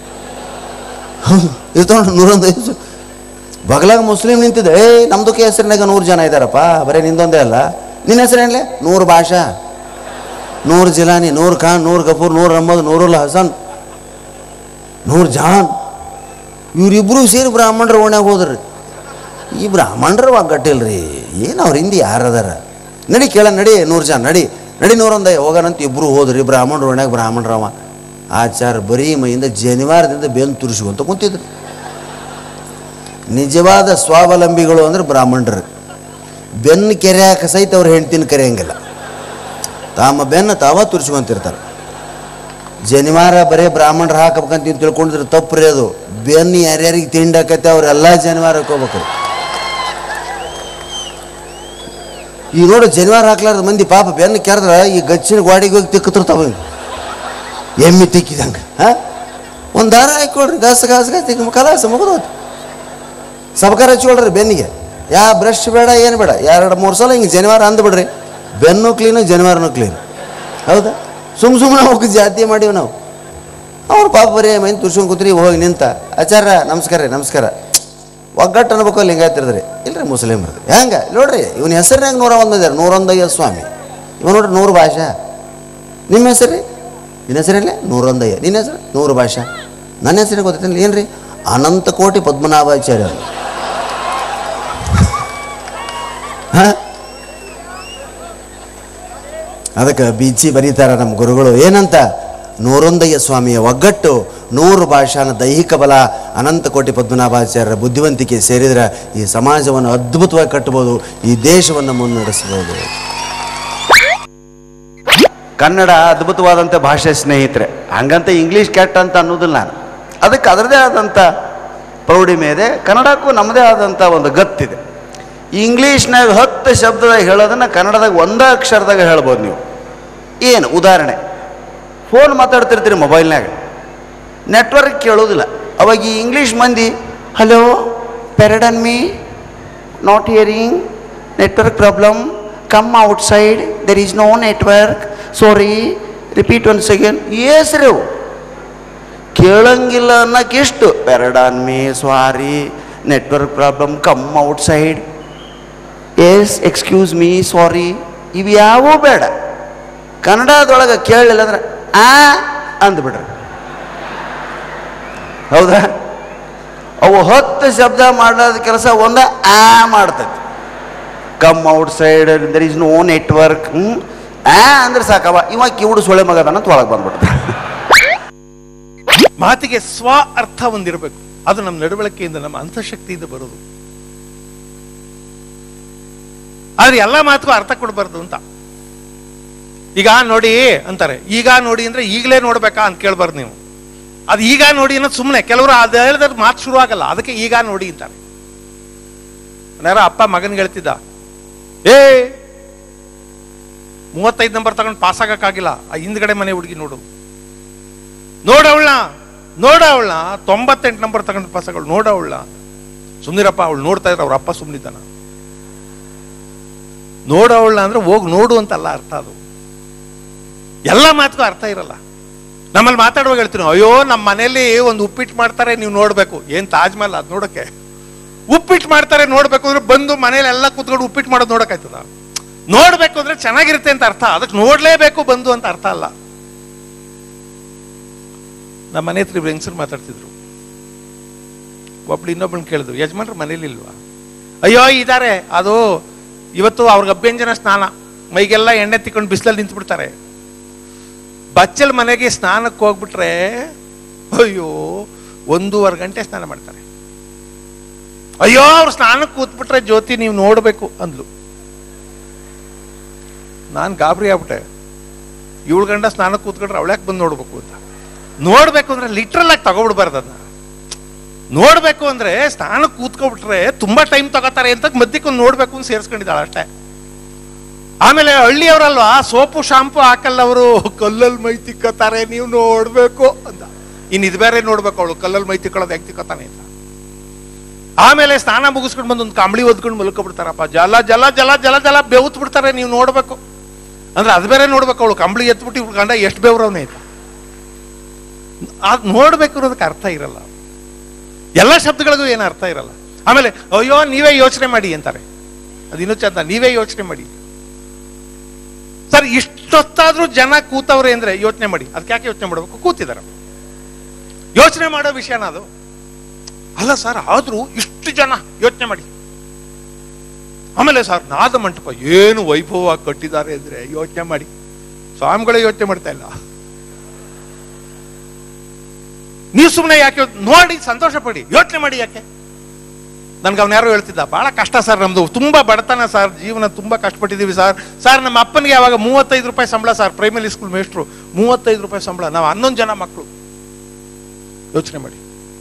ಇರ್ತೊಂಡು ನೂರೊಂದು ಐದು ಬಗಲಾಗ ಮುಸ್ಲಿಂ ನಿಂತಿದ್ದೆ ಏ ನಮ್ದಕ್ಕೆ ಹೆಸರಿನಾಗ ನೂರು ಜನ ಇದ್ದಾರಪ್ಪ ಬರೀ ನಿಂದೊಂದೇ ಅಲ್ಲ ನಿನ್ನ ಹೆಸರೇನ್ಲೆ ನೂರು ಭಾಷಾ ನೂರ್ ಜಿಲಾನಿ ನೂರ್ ಖಾನ್ ನೂರ್ ಗಫೂರ್ ನೂರ್ ಅಹಮದ್ ನೂರುಲ್ ಹಸನ್ ನೂರ್ ಜಹಾನ್ ಇವರಿಬ್ರು ಸೇರಿ ಬ್ರಾಹ್ಮಣರ ಓಣ್ಯಾಗ ಹೋದ್ರಿ ಈ ಬ್ರಾಹ್ಮಣರ ಒಗ್ಗಟ್ಟಿಲ್ರಿ ಏನು ಅವ್ರ ಹಿಂದೆ ಯಾರದಾರ ನಡಿ ಕೇಳ ನಡಿ ನೂರು ಜನ ನಡಿ ನಡಿ ನೂರೊಂದ ಹೋಗೋಣಂತ ಇಬ್ರು ಹೋದ್ರಿ ಬ್ರಾಹ್ಮಣರ ಓಣ್ಯಾಗ ಬ್ರಾಹ್ಮಣರವ ಆಚಾರ ಬರೀ ಮೈಯಿಂದ ಜನಿವಾರದಿಂದ ಬೆನ್ನು ತುರಿಸ್ಕೊಂತ ಕುಂತಿದ್ರು ನಿಜವಾದ ಸ್ವಾವಲಂಬಿಗಳು ಅಂದ್ರೆ ಬ್ರಾಹ್ಮಣರು ಬೆನ್ನು ಕೆರೆಯಾಕ ಸಹಿತ ಅವ್ರ ಹೆಂಡ್ತಿನ ಕರೆಯಂಗಿಲ್ಲ ತಮ್ಮ ಬೆನ್ನು ತಾವ ತುರ್ಸ್ಕೊಂತಿರ್ತಾರೆ ಜನಿವಾರ ಬರೀ ಬ್ರಾಹ್ಮಣರು ಹಾಕಬೇಕಂತ ನೀವು ತಿಳ್ಕೊಂಡಿದ್ರೆ ತಪ್ಪು ರೀ ಅದು ಬೆನ್ನು ಯಾರ್ಯಾರಿಗೆ ತಿಂಡಾಕತ್ತೆ ಅವರೆಲ್ಲ ಜನಿವಾರ ಹಾಕೋಬೇಕು ಈ ನೋಡು ಜನಿವಾರ ಹಾಕ್ಲಾರ್ದ ಮಂದಿ ಪಾಪ ಬೆನ್ನು ಕೆರೆದ್ರೆ ಈ ಗಚ್ಚಿನ ಗಾಡಿಗೆ ಹೋಗಿ ತಿಕ್ಕತಿರ್ತಾವ ಎಮ್ಮಿ ತಿಕ್ಕಿದಂಗೆ ಹಾಂ ಒಂದು ದಾರ ಹಾಕೊಳ್ರಿ ಗಾಸ ಗಾಸ ಗಾಸ ತಿಕ್ಕ ಕಲಾಸ ಮುಗಿದೋತು ಸಬಕಾರ ಹಚ್ಕೊಳ್ರಿ ಬೆನ್ನಿಗೆ ಯಾ ಬ್ರಷ್ ಬೇಡ ಏನು ಬೇಡ ಎರಡು ಮೂರು ಸಲ ಹಿಂಗೆ ಜನಿವಾರ ಅಂದ್ಬಿಡ್ರಿ ಬೆನ್ನು ಕ್ಲೀನು ಜನಿವಾರನು ಕ್ಲೀನ್ ಹೌದಾ ಸುಮ್ಮ ಸುಮ್ಮನೆ ಹೋಗಿ ಜಾತಿ ಮಾಡೀವಿ ನಾವು ಅವ್ರು ಪಾಪ ಬರೀ ಮೈನ್ ತುರ್ಸ್ಕೊಂಡು ಕೂತ್ರಿ ಹೋಗಿ ನಿಂತ ಆಚಾರ ನಮಸ್ಕಾರ ರೀ ನಮಸ್ಕಾರ ಒಗ್ಗಟ್ಟು ಅನ್ಬೇಕು ಲಿಂಗಾಯತಿರದ್ರಿ ಇಲ್ರಿ ಮುಸ್ಲಿಮ್ರದ್ದು ಹೆಂಗೆ ನೋಡ್ರಿ ಇವನ ಹೆಸರಿನಾಗ ನೂರ ಒಂದು ಇದಾರೆ ನೂರೊಂದಯ್ಯ ಸ್ವಾಮಿ ಇವ ನೋಡ್ರಿ ನೂರು ಭಾಷಾ ನಿಮ್ಮ ಹೆಸರು ರೀ ನಿನ್ನ ಹೆಸರಲ್ಲೇ ನೂರೊಂದಯ್ಯ ನಿನ್ನ ಹೆಸರು ನೂರು ಭಾಷಾ ನನ್ನ ಹೆಸರಿಗೆ ಗೊತ್ತೈತಿಲ್ಲ ಏನು ರೀ ಅನಂತ ಕೋಟಿ ಪದ್ಮನಾಭಾಚಾರ್ಯ ಹಾಂ ಅದಕ್ಕೆ ಬೀಚಿ ಬರೀತಾರ ನಮ್ಮ ಗುರುಗಳು ಏನಂತ ನೂರೊಂದಯ್ಯ ಸ್ವಾಮಿಯ ಒಗ್ಗಟ್ಟು ನೂರು ಭಾಷಾನ ದೈಹಿಕ ಬಲ ಅನಂತ ಕೋಟಿ ಪದ್ಮನಾಭಾಚಾರ್ಯರ ಬುದ್ಧಿವಂತಿಕೆ ಸೇರಿದ್ರೆ ಈ ಸಮಾಜವನ್ನು ಅದ್ಭುತವಾಗಿ ಕಟ್ಟಬೋದು ಈ ದೇಶವನ್ನು ಮುನ್ನಡೆಸ್ಬೋದು ಕನ್ನಡ ಅದ್ಭುತವಾದಂಥ ಭಾಷೆ ಸ್ನೇಹಿತರೆ ಹಂಗಂತ ಇಂಗ್ಲೀಷ್ ಕೆಟ್ಟ ಅಂತ ಅನ್ನೋದಿಲ್ಲ ನಾನು ಅದಕ್ಕೆ ಅದರದೇ ಆದಂಥ ಪ್ರೌಢಿಮೆ ಇದೆ ಕನ್ನಡಕ್ಕೂ ನಮ್ಮದೇ ಆದಂಥ ಒಂದು ಗತ್ತಿದೆ ಇಂಗ್ಲೀಷ್ನಾಗ ಹತ್ತು ಶಬ್ದದಾಗ ಹೇಳೋದನ್ನು ಕನ್ನಡದಾಗ ಒಂದೇ ಅಕ್ಷರದಾಗ ಹೇಳ್ಬೋದು ನೀವು ಏನು ಉದಾಹರಣೆ ಫೋನ್ ಮಾತಾಡ್ತಿರ್ತೀರಿ ಮೊಬೈಲ್ನಾಗ ನೆಟ್ವರ್ಕ್ ಕೇಳೋದಿಲ್ಲ ಅವಾಗ ಈ ಇಂಗ್ಲೀಷ್ ಮಂದಿ hello pardon me not hearing network problem come outside there is no network sorry repeat one second ಏಸ್ರಿ ಅವು ಕೇಳಂಗಿಲ್ಲ ಅನ್ನೋಕ್ಕಿಷ್ಟು pardon me sorry network problem come outside yes excuse me sorry ಇವು ಯಾವೂ ಬೇಡ ಕನ್ನಡದೊಳಗೆ ಕೇಳಲಿಲ್ಲ ಅಂದ್ರೆ ಆ ಅಂದ್ಬಿಡ್ರಿ ಹೌದಾ ಅವು ಹತ್ತು ಶಬ್ದ ಮಾಡೋದ ಕೆಲಸ ಒಂದ ಆ ಮಾಡ್ತೈತಿ come outside there is no network ಹ್ಞೂ ಆ ಅಂದ್ರೆ ಸಾಕವ ಇವ ಕಿವುಡು ಸೊಳ್ಳೆ ಮಗದನ್ನ ಒಳಗೆ ಬಂದ್ಬಿಡ್ತಾನೆ ಮಾತಿಗೆ ಸ್ವ ಅರ್ಥ ಒಂದಿರಬೇಕು ಅದು ನಮ್ಮ ನಡವಳಿಕೆಯಿಂದ ನಮ್ಮ ಅಂತಃಶಕ್ತಿಯಿಂದ ಬರೋದು ಆದ್ರೆ ಎಲ್ಲ ಮಾತಿಗೂ ಅರ್ಥ ಕೊಡಬಾರ್ದು ಅಂತ ಈಗ ನೋಡಿ ಅಂತಾರೆ ಈಗ ನೋಡಿ ಅಂದ್ರೆ ಈಗಲೇ ನೋಡ್ಬೇಕಾ ಅಂತ ಕೇಳ್ಬಾರ್ದು ನೀವು ಅದು ಈಗ ನೋಡಿ ಅನ್ನೋದು ಸುಮ್ಮನೆ ಕೆಲವರು ಅದು ಹೇಳಿದ್ರೆ ಮಾತು ಶುರು ಆಗಲ್ಲ ಅದಕ್ಕೆ ಈಗ ನೋಡಿ ಅಂತಾರೆ ಯಾರೋ ಅಪ್ಪ ಮಗನ್ಗೆ ಹೇಳ್ತಿದ್ದ ಏ ಮೂವತ್ತೈದು ನಂಬರ್ ತಗೊಂಡು ಪಾಸ್ ಆಗಕ್ಕಾಗಿಲ್ಲ ಆ ಹಿಂದ್ಗಡೆ ಮನೆ ಹುಡುಗಿ ನೋಡು ನೋಡವಳ ನೋಡವಳ ತೊಂಬತ್ತೆಂಟು ನಂಬರ್ ತಗೊಂಡು ಪಾಸ್ ಆಗೋಳು ನೋಡವಳ ಸುಮ್ನಿರಪ್ಪ ಅವಳು ನೋಡ್ತಾ ಇದ್ರೆ ಅವ್ರ ಅಪ್ಪ ಸುಮ್ಮನಿದ್ದಾನ ನೋಡವಳ ಅಂದ್ರೆ ಹೋಗಿ ನೋಡು ಅಂತಲ್ಲ ಅರ್ಥ ಅದು ಎಲ್ಲ ಮಾತಿಗೂ ಅರ್ಥ ಇರಲ್ಲ ನಮ್ಮಲ್ಲಿ ಮಾತಾಡುವಾಗ ಹೇಳ್ತೀನಿ ಅಯ್ಯೋ ನಮ್ಮ ಮನೆಯಲ್ಲಿ ಒಂದು ಉಪ್ಪಿಟ್ಟು ಮಾಡ್ತಾರೆ ನೀವು ನೋಡ್ಬೇಕು ಏನ್ ತಾಜ್ ಮಹಲ್ ಅದು ನೋಡಕ್ಕೆ ಉಪ್ಪಿಟ್ಟು ಮಾಡ್ತಾರೆ ನೋಡ್ಬೇಕು ಅಂದ್ರೆ ಬಂದು ಮನೇಲಿ ಎಲ್ಲ ಕೂತ್ಕೊಂಡು ಉಪ್ಪಿಟ್ಟು ಮಾಡೋದು ನೋಡಕ್ಕಾಯ್ತದ ನೋಡ್ಬೇಕು ಅಂದ್ರೆ ಚೆನ್ನಾಗಿರುತ್ತೆ ಅಂತ ಅರ್ಥ ಅದಕ್ಕೆ ನೋಡ್ಲೇಬೇಕು ಬಂದು ಅಂತ ಅರ್ಥ ಅಲ್ಲ ನಮ್ಮ ಮನೆ ಹತ್ರ ಇಬ್ರು ಹೆಂಗಸರು ಮಾತಾಡ್ತಿದ್ರು ಒಬ್ಳು ಇನ್ನೊಬ್ಬಳನ್ನ ಕೇಳಿದ್ರು ಯಜಮಾನ್ರು ಮನೇಲಿ ಇಲ್ವಾ ಅಯ್ಯೋ ಇದಾರೆ ಅದು ಇವತ್ತು ಅವ್ರಿಗೆ ಅಭ್ಯಂಜನ ಸ್ನಾನ ಮೈಗೆಲ್ಲ ಎಣ್ಣೆ ತಿಕ್ಕೊಂಡು ಬಿಸಿಲಲ್ಲಿ ನಿಂತ್ಬಿಡ್ತಾರೆ ಬಚ್ಚಲ್ ಮನೆಗೆ ಸ್ನಾನಕ್ಕೆ ಹೋಗ್ಬಿಟ್ರೆ ಅಯ್ಯೋ ಒಂದೂವರೆ ಗಂಟೆ ಸ್ನಾನ ಮಾಡ್ತಾರೆ ಅಯ್ಯೋ ಅವ್ರು ಸ್ನಾನಕ್ಕೆ ಕೂತ್ಬಿಟ್ರೆ ಜ್ಯೋತಿ ನೀವು ನೋಡ್ಬೇಕು ಅಂದ್ಲು ನಾನು ಗಾಬರಿ ಆಗ್ಬಿಟ್ಟೆ ಏಳು ಗಂಟೆ ಸ್ನಾನಕ್ಕೆ ಕೂತ್ಕೊಂಡ್ರೆ ಅವಳ್ಯಾಕೆ ಬಂದು ನೋಡ್ಬೇಕು ಅಂತ ನೋಡ್ಬೇಕು ಅಂದ್ರೆ ಲಿಟ್ರಲ್ ಆಗಿ ತಗೊಬಿಡ್ಬಾರ್ದು ಅದನ್ನ ನೋಡ್ಬೇಕು ಅಂದ್ರೆ ಸ್ನಾನಕ್ಕೆ ಕೂತ್ಕೊಬಿಟ್ರೆ ತುಂಬಾ ಟೈಮ್ ತಗೋತಾರೆ ಅಂತ ಮಧ್ಯಕ್ಕೊಂದು ನೋಡ್ಬೇಕು ಅಂತ ಸೇರಿಸ್ಕೊಂಡಿದ್ದಾಳೆ ಅಷ್ಟೇ ಆಮೇಲೆ ಹಳ್ಳಿಯವರಲ್ವಾ ಸೋಪು ಶಾಂಪು ಹಾಕಲ್ಲ ಅವರು ಕಲ್ಲಲ್ಲಿ ಮೈ ತಿಕ್ಕತಾರೆ ನೀವು ನೋಡ್ಬೇಕು ಅಂತ ಇನ್ನು ಇದು ಬೇರೆ ನೋಡ್ಬೇಕು ಅವಳು ಕಲ್ಲಲ್ಲಿ ಮೈ ತಿಕ್ಕೊಳ್ಳೋದು ಹೆಂಗ್ ತಿಕ್ಕತಾನೆ ಅಂತ ಆಮೇಲೆ ಸ್ನಾನ ಮುಗಿಸ್ಕೊಂಡು ಬಂದು ಒಂದು ಕಂಬಳಿ ಒದ್ಕೊಂಡು ಮಲ್ಕೊಬಿಡ್ತಾರಪ್ಪ ಜಲ ಜಲ ಜಲ ಜಲ ಜಲ ಬೆವ್ತ್ ಬಿಡ್ತಾರೆ ನೀವು ನೋಡ್ಬೇಕು ಅಂದ್ರೆ ಅದು ಬೇರೆ ನೋಡ್ಬೇಕು ಅವಳು ಕಂಬಳಿ ಎತ್ಬಿಟ್ಟು ಇವ್ಳು ಗಂಡ ಎಷ್ಟು ಬೆವ್ರವನೇ ಆಯ್ತು ಅದು ನೋಡ್ಬೇಕು ಅನ್ನೋದಕ್ಕೆ ಅರ್ಥ ಇರಲ್ಲ ಎಲ್ಲ ಶಬ್ದಗಳಿಗೂ ಏನು ಅರ್ಥ ಇರಲ್ಲ ಆಮೇಲೆ ಅಯ್ಯೋ ನೀವೇ ಯೋಚನೆ ಮಾಡಿ ಅಂತಾರೆ ಅದು ಇನ್ನೂ ಚಂದ ನೀವೇ ಯೋಚನೆ ಮಾಡಿ ಸರ್ ಇಷ್ಟೊತ್ತಾದ್ರೂ ಜನ ಕೂತವ್ರೆ ಅಂದ್ರೆ ಯೋಚನೆ ಮಾಡಿ ಅದಕ್ಕೆ ಯಾಕೆ ಯೋಚನೆ ಮಾಡಬೇಕು ಕೂತಿದ್ದಾರೆ ಯೋಚನೆ ಮಾಡೋ ವಿಷಯನ ಅದು ಅಲ್ಲ ಸರ್ ಆದ್ರೂ ಇಷ್ಟು ಜನ ಯೋಚನೆ ಮಾಡಿ ಆಮೇಲೆ ಸರ್ ನಾದ ಮಂಟಪ ಏನು ವೈಭವ ಕಟ್ಟಿದ್ದಾರೆ ಅಂದ್ರೆ ಯೋಚನೆ ಮಾಡಿ ಸ್ವಾಮಿಗಳೇ ಯೋಚನೆ ಮಾಡ್ತಾ ಇಲ್ಲ ನೀವು ಸುಮ್ಮನೆ ಯಾಕೆ ಯೋಚ್- ನೋಡಿ ಸಂತೋಷ ಪಡಿ ಯೋಚನೆ ಮಾಡಿ ಯಾಕೆ ನನ್ಗೆ ಅವ್ನು ಯಾರೋ ಹೇಳ್ತಿದ್ದ ಬಹಳ ಕಷ್ಟ ಸರ್ ನಮ್ದು ತುಂಬಾ ಬಡತನ ಸರ್ ಜೀವನ ತುಂಬಾ ಕಷ್ಟಪಟ್ಟಿದ್ದೀವಿ ಸರ್ ಸರ್ ನಮ್ಮ ಅಪ್ಪನಿಗೆ ಅವಾಗ ಮೂವತ್ತೈದು ರೂಪಾಯಿ ಸಂಬಳ ಸರ್ ಪ್ರೈಮರಿ ಸ್ಕೂಲ್ ಮೇಸ್ಟ್ರು ಮೂವತ್ತೈದು ರೂಪಾಯಿ ಸಂಬಳ ನಾವು ಹನ್ನೊಂದು ಜನ ಮಕ್ಕಳು ಯೋಚನೆ ಮಾಡಿ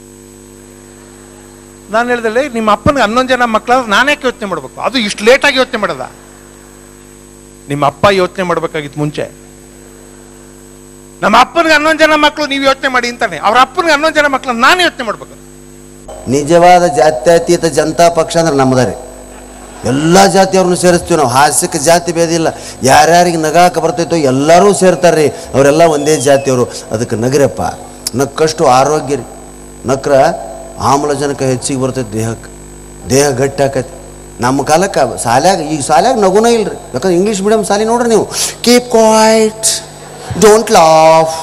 ನಾನು ಹೇಳ್ದಲ್ಲೇ ನಿಮ್ಮ ಅಪ್ಪನಿಗೆ ಹನ್ನೊಂದು ಜನ ಮಕ್ಕಳಾದ್ರೆ ನಾನ್ಯಾಕೆ ಯೋಚನೆ ಮಾಡ್ಬೇಕು ಅದು ಇಷ್ಟು ಲೇಟಾಗಿ ಯೋಚನೆ ಮಾಡೋದ ನಿಮ್ಮ ಅಪ್ಪ ಯೋಚನೆ ಮಾಡ್ಬೇಕಾಗಿತ್ತು ಮುಂಚೆ ನಮ್ಮ ಅಪ್ಪನಿಗೆ ಹನ್ನೊಂದು ಜನ ಮಕ್ಕಳು ನೀವು ಯೋಚನೆ ಮಾಡಿ ಅಂತಾನೆ ಅವ್ರ ಅಪ್ಪನಿಗೆ ಹನ್ನೊಂದು ಜನ ಮಕ್ಕಳು ನಾನು ಯೋಚನೆ ಮಾಡ್ಬೇಕು ನಿಜವಾದ ಜಾತ್ಯತೀತ ಜನತಾ ಪಕ್ಷ ಅಂದ್ರೆ ನಮ್ಮದ ರೀ ಎಲ್ಲ ಜಾತಿಯವ್ರನ್ನು ಸೇರಿಸ್ತೀವಿ ನಾವು ಹಾಸ್ಯಕ್ಕೆ ಜಾತಿ ಭೇದ ಇಲ್ಲ ಯಾರ್ಯಾರಿಗೆ ನಗಾಕ ಬರ್ತೈತೋ ಎಲ್ಲರೂ ಸೇರ್ತಾರೆ ರೀ ಅವರೆಲ್ಲ ಒಂದೇ ಜಾತಿಯವರು ಅದಕ್ಕೆ ನಗರಪ್ಪ ನಕ್ಕಷ್ಟು ಆರೋಗ್ಯ ರೀ ನಕ್ರ ಆಮ್ಲಜನಕ ಹೆಚ್ಚಿಗೆ ಬರ್ತೈತೆ ದೇಹಕ್ಕೆ ದೇಹ ಗಟ್ಟಿ ಆಕೈತಿ ನಮ್ಮ ಕಾಲಕ್ಕೆ ಶಾಲ್ಯಾಗ ಈಗ ಶಾಲ್ಯಾಗ ನಗುನೇ ಇಲ್ಲ ರೀ ಯಾಕಂದ್ರೆ ಇಂಗ್ಲೀಷ್ ಮೀಡಿಯಮ್ ಶಾಲೆ ನೋಡ್ರಿ ನೀವು keep quiet don't laugh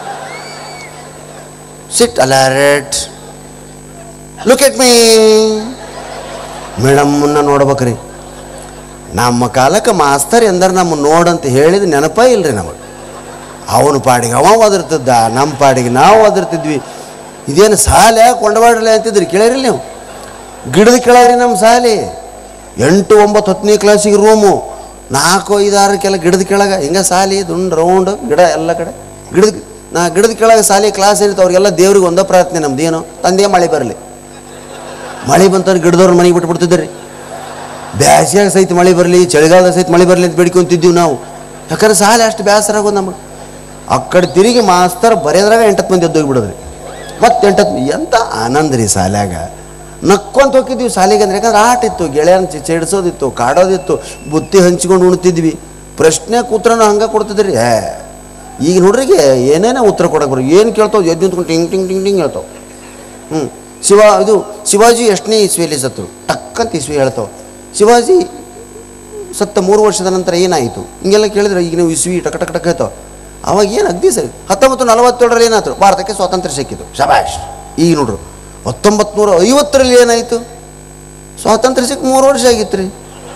sit alert look at me ಮೇಡಮ್ಮನ್ನ ನೋಡ್ಬೇಕ್ರಿ ನಮ್ಮ ಕಾಲಕ್ಕೆ ಮಾಸ್ತರ್ ಎಂದ್ರೆ ನಮ್ಮ ನೋಡಂತ ಹೇಳಿದ ನೆನಪ ಇಲ್ರಿ ನಮಗೆ ಅವನ ಪಾಡಿಗೆ ಅವ ಒದರ್ತಿದ್ದ ನಮ್ಮ ಪಾಡಿಗೆ ನಾವು ಒದರ್ತಿದ್ವಿ ಇದೇನು ಸಾಲೆ ಕೊಂಡವಾಡ್ರಲೆ ಅಂತಿದ್ರಿ ಕೇಳಿರಿ ನೀವು ಗಿಡದ ಕೆಳಗ್ರಿ ನಮ್ಮ ಸಾಲಿ ಎಂಟು ಒಂಬತ್ತು ಹತ್ತನೇ ಕ್ಲಾಸಿಗೆ ರೂಮು ನಾಲ್ಕು ಐದಾರು ಕೆಲ ಗಿಡದ ಕೆಳಗೆ ಹಿಂಗೆ ಸಾಲಿ ದುಂಡು ರೌಂಡ್ ಗಿಡ ಎಲ್ಲ ಕಡೆ ಗಿಡದ ನಾ ಗಿಡದ ಕೆಳಗೆ ಸಾಲಿ ಕ್ಲಾಸ್ ಇರುತ್ತೆ ಅವ್ರಿಗೆಲ್ಲ ದೇವ್ರಿಗೆ ಒಂದೇ ಪ್ರಾರ್ಥನೆ ನಮ್ದು ಏನು ತಂದೆ ಮಳೆ ಬರಲಿ ಮಳೆ ಬಂತಂದ್ರೆ ಗಿಡದವ್ರ ಮನೆಗೆ ಬಿಟ್ಬಿಡ್ತಿದ್ರಿ ಬ್ಯಾಸಿಯಾಗ ಸಹಿತ ಮಳೆ ಬರಲಿ ಚಳಿಗಾಲದ ಸಹಿತ ಮಳೆ ಬರಲಿ ಅಂತ ಬೇಡ್ಕೊಂತಿದ್ದೀವಿ ನಾವು ಯಾಕಂದ್ರೆ ಸಾಲ ಅಷ್ಟು ಬೇಸರ ಆಗೋದು ನಮಗೆ ಆ ಕಡೆ ತಿರುಗಿ ಮಾಸ್ತರ್ ಬರೆಯೋದ್ರಾಗ ಎಂಟತ್ತು ಮಂದಿ ಎದ್ದೋಗಿ ಬಿಡೋದ್ರಿ ಮತ್ತೆ ಎಂಟತ್ತು ಎಂಥ ಆನಂದ ರೀ ಶಾಲ್ಯಾಗ ನಕ್ಕೊಂತ ಹೋಗಿದ್ವಿ ಶಾಲೆಗೆ ಅಂದ್ರೆ ಯಾಕಂದ್ರೆ ಆಟ ಇತ್ತು ಗೆಳೆಯನ ಚಿ- ಚೆಡ್ಸೋದಿತ್ತು ಕಾಡೋದಿತ್ತು ಬುತ್ತಿ ಹಂಚ್ಕೊಂಡು ಉಣ್ತಿದ್ವಿ ಪ್ರಶ್ನೆ ಕೂತ್ರನ ಹಂಗೆ ಕೊಡ್ತಿದ್ರಿ ಏ ಈಗ ನೋಡ್ರಿಗೆ ಏನೇನೋ ಉತ್ತರ ಕೊಡಕ್ಕೆ ಬರೋ ಏನು ಕೇಳ್ತಾವ ಎದ್ದು ನಿಂತ್ಕೊಂಡು ಟಿಂಗ್ ಟಿಂಗ್ ಟಿಂಗ್ ಟಿಂಗ್ ಹೇಳ್ತಾವ ಹ್ಞೂ ಶಿವ ಇದು ಶಿವಾಜಿ ಎಷ್ಟನೇ ಇಸ್ವಿಯಲ್ಲಿ ಸತ್ತು ಟಕ್ಕಂತ ಇಸ್ವಿ ಹೇಳ್ತಾವ ಶಿವಾಜಿ ಸತ್ತ ಮೂರು ವರ್ಷದ ನಂತರ ಏನಾಯಿತು ಹಿಂಗೆಲ್ಲ ಕೇಳಿದ್ರೆ ಈಗ ನೀವು ಇಸ್ವಿ ಟಕ ಟಕ ಟಕ ಹೇಳ್ತಾವ ಅವಾಗ ಏನು ಅಗ್ದಿ ಸರಿ ಹತ್ತೊಂಬತ್ತು ನಲವತ್ತೇಳರಲ್ಲಿ ಏನಾಯ್ತು ಭಾರತಕ್ಕೆ ಸ್ವಾತಂತ್ರ್ಯ ಸಿಕ್ಕಿತು ಶಬಾಷ್ ಈಗ ನೋಡ್ರು ಹತ್ತೊಂಬತ್ತು ನೂರ ಐವತ್ತರಲ್ಲಿ ಏನಾಯಿತು ಸ್ವಾತಂತ್ರ್ಯ ಸಿಕ್ಕ ಮೂರು ವರ್ಷ ಆಗಿತ್ತು ರೀ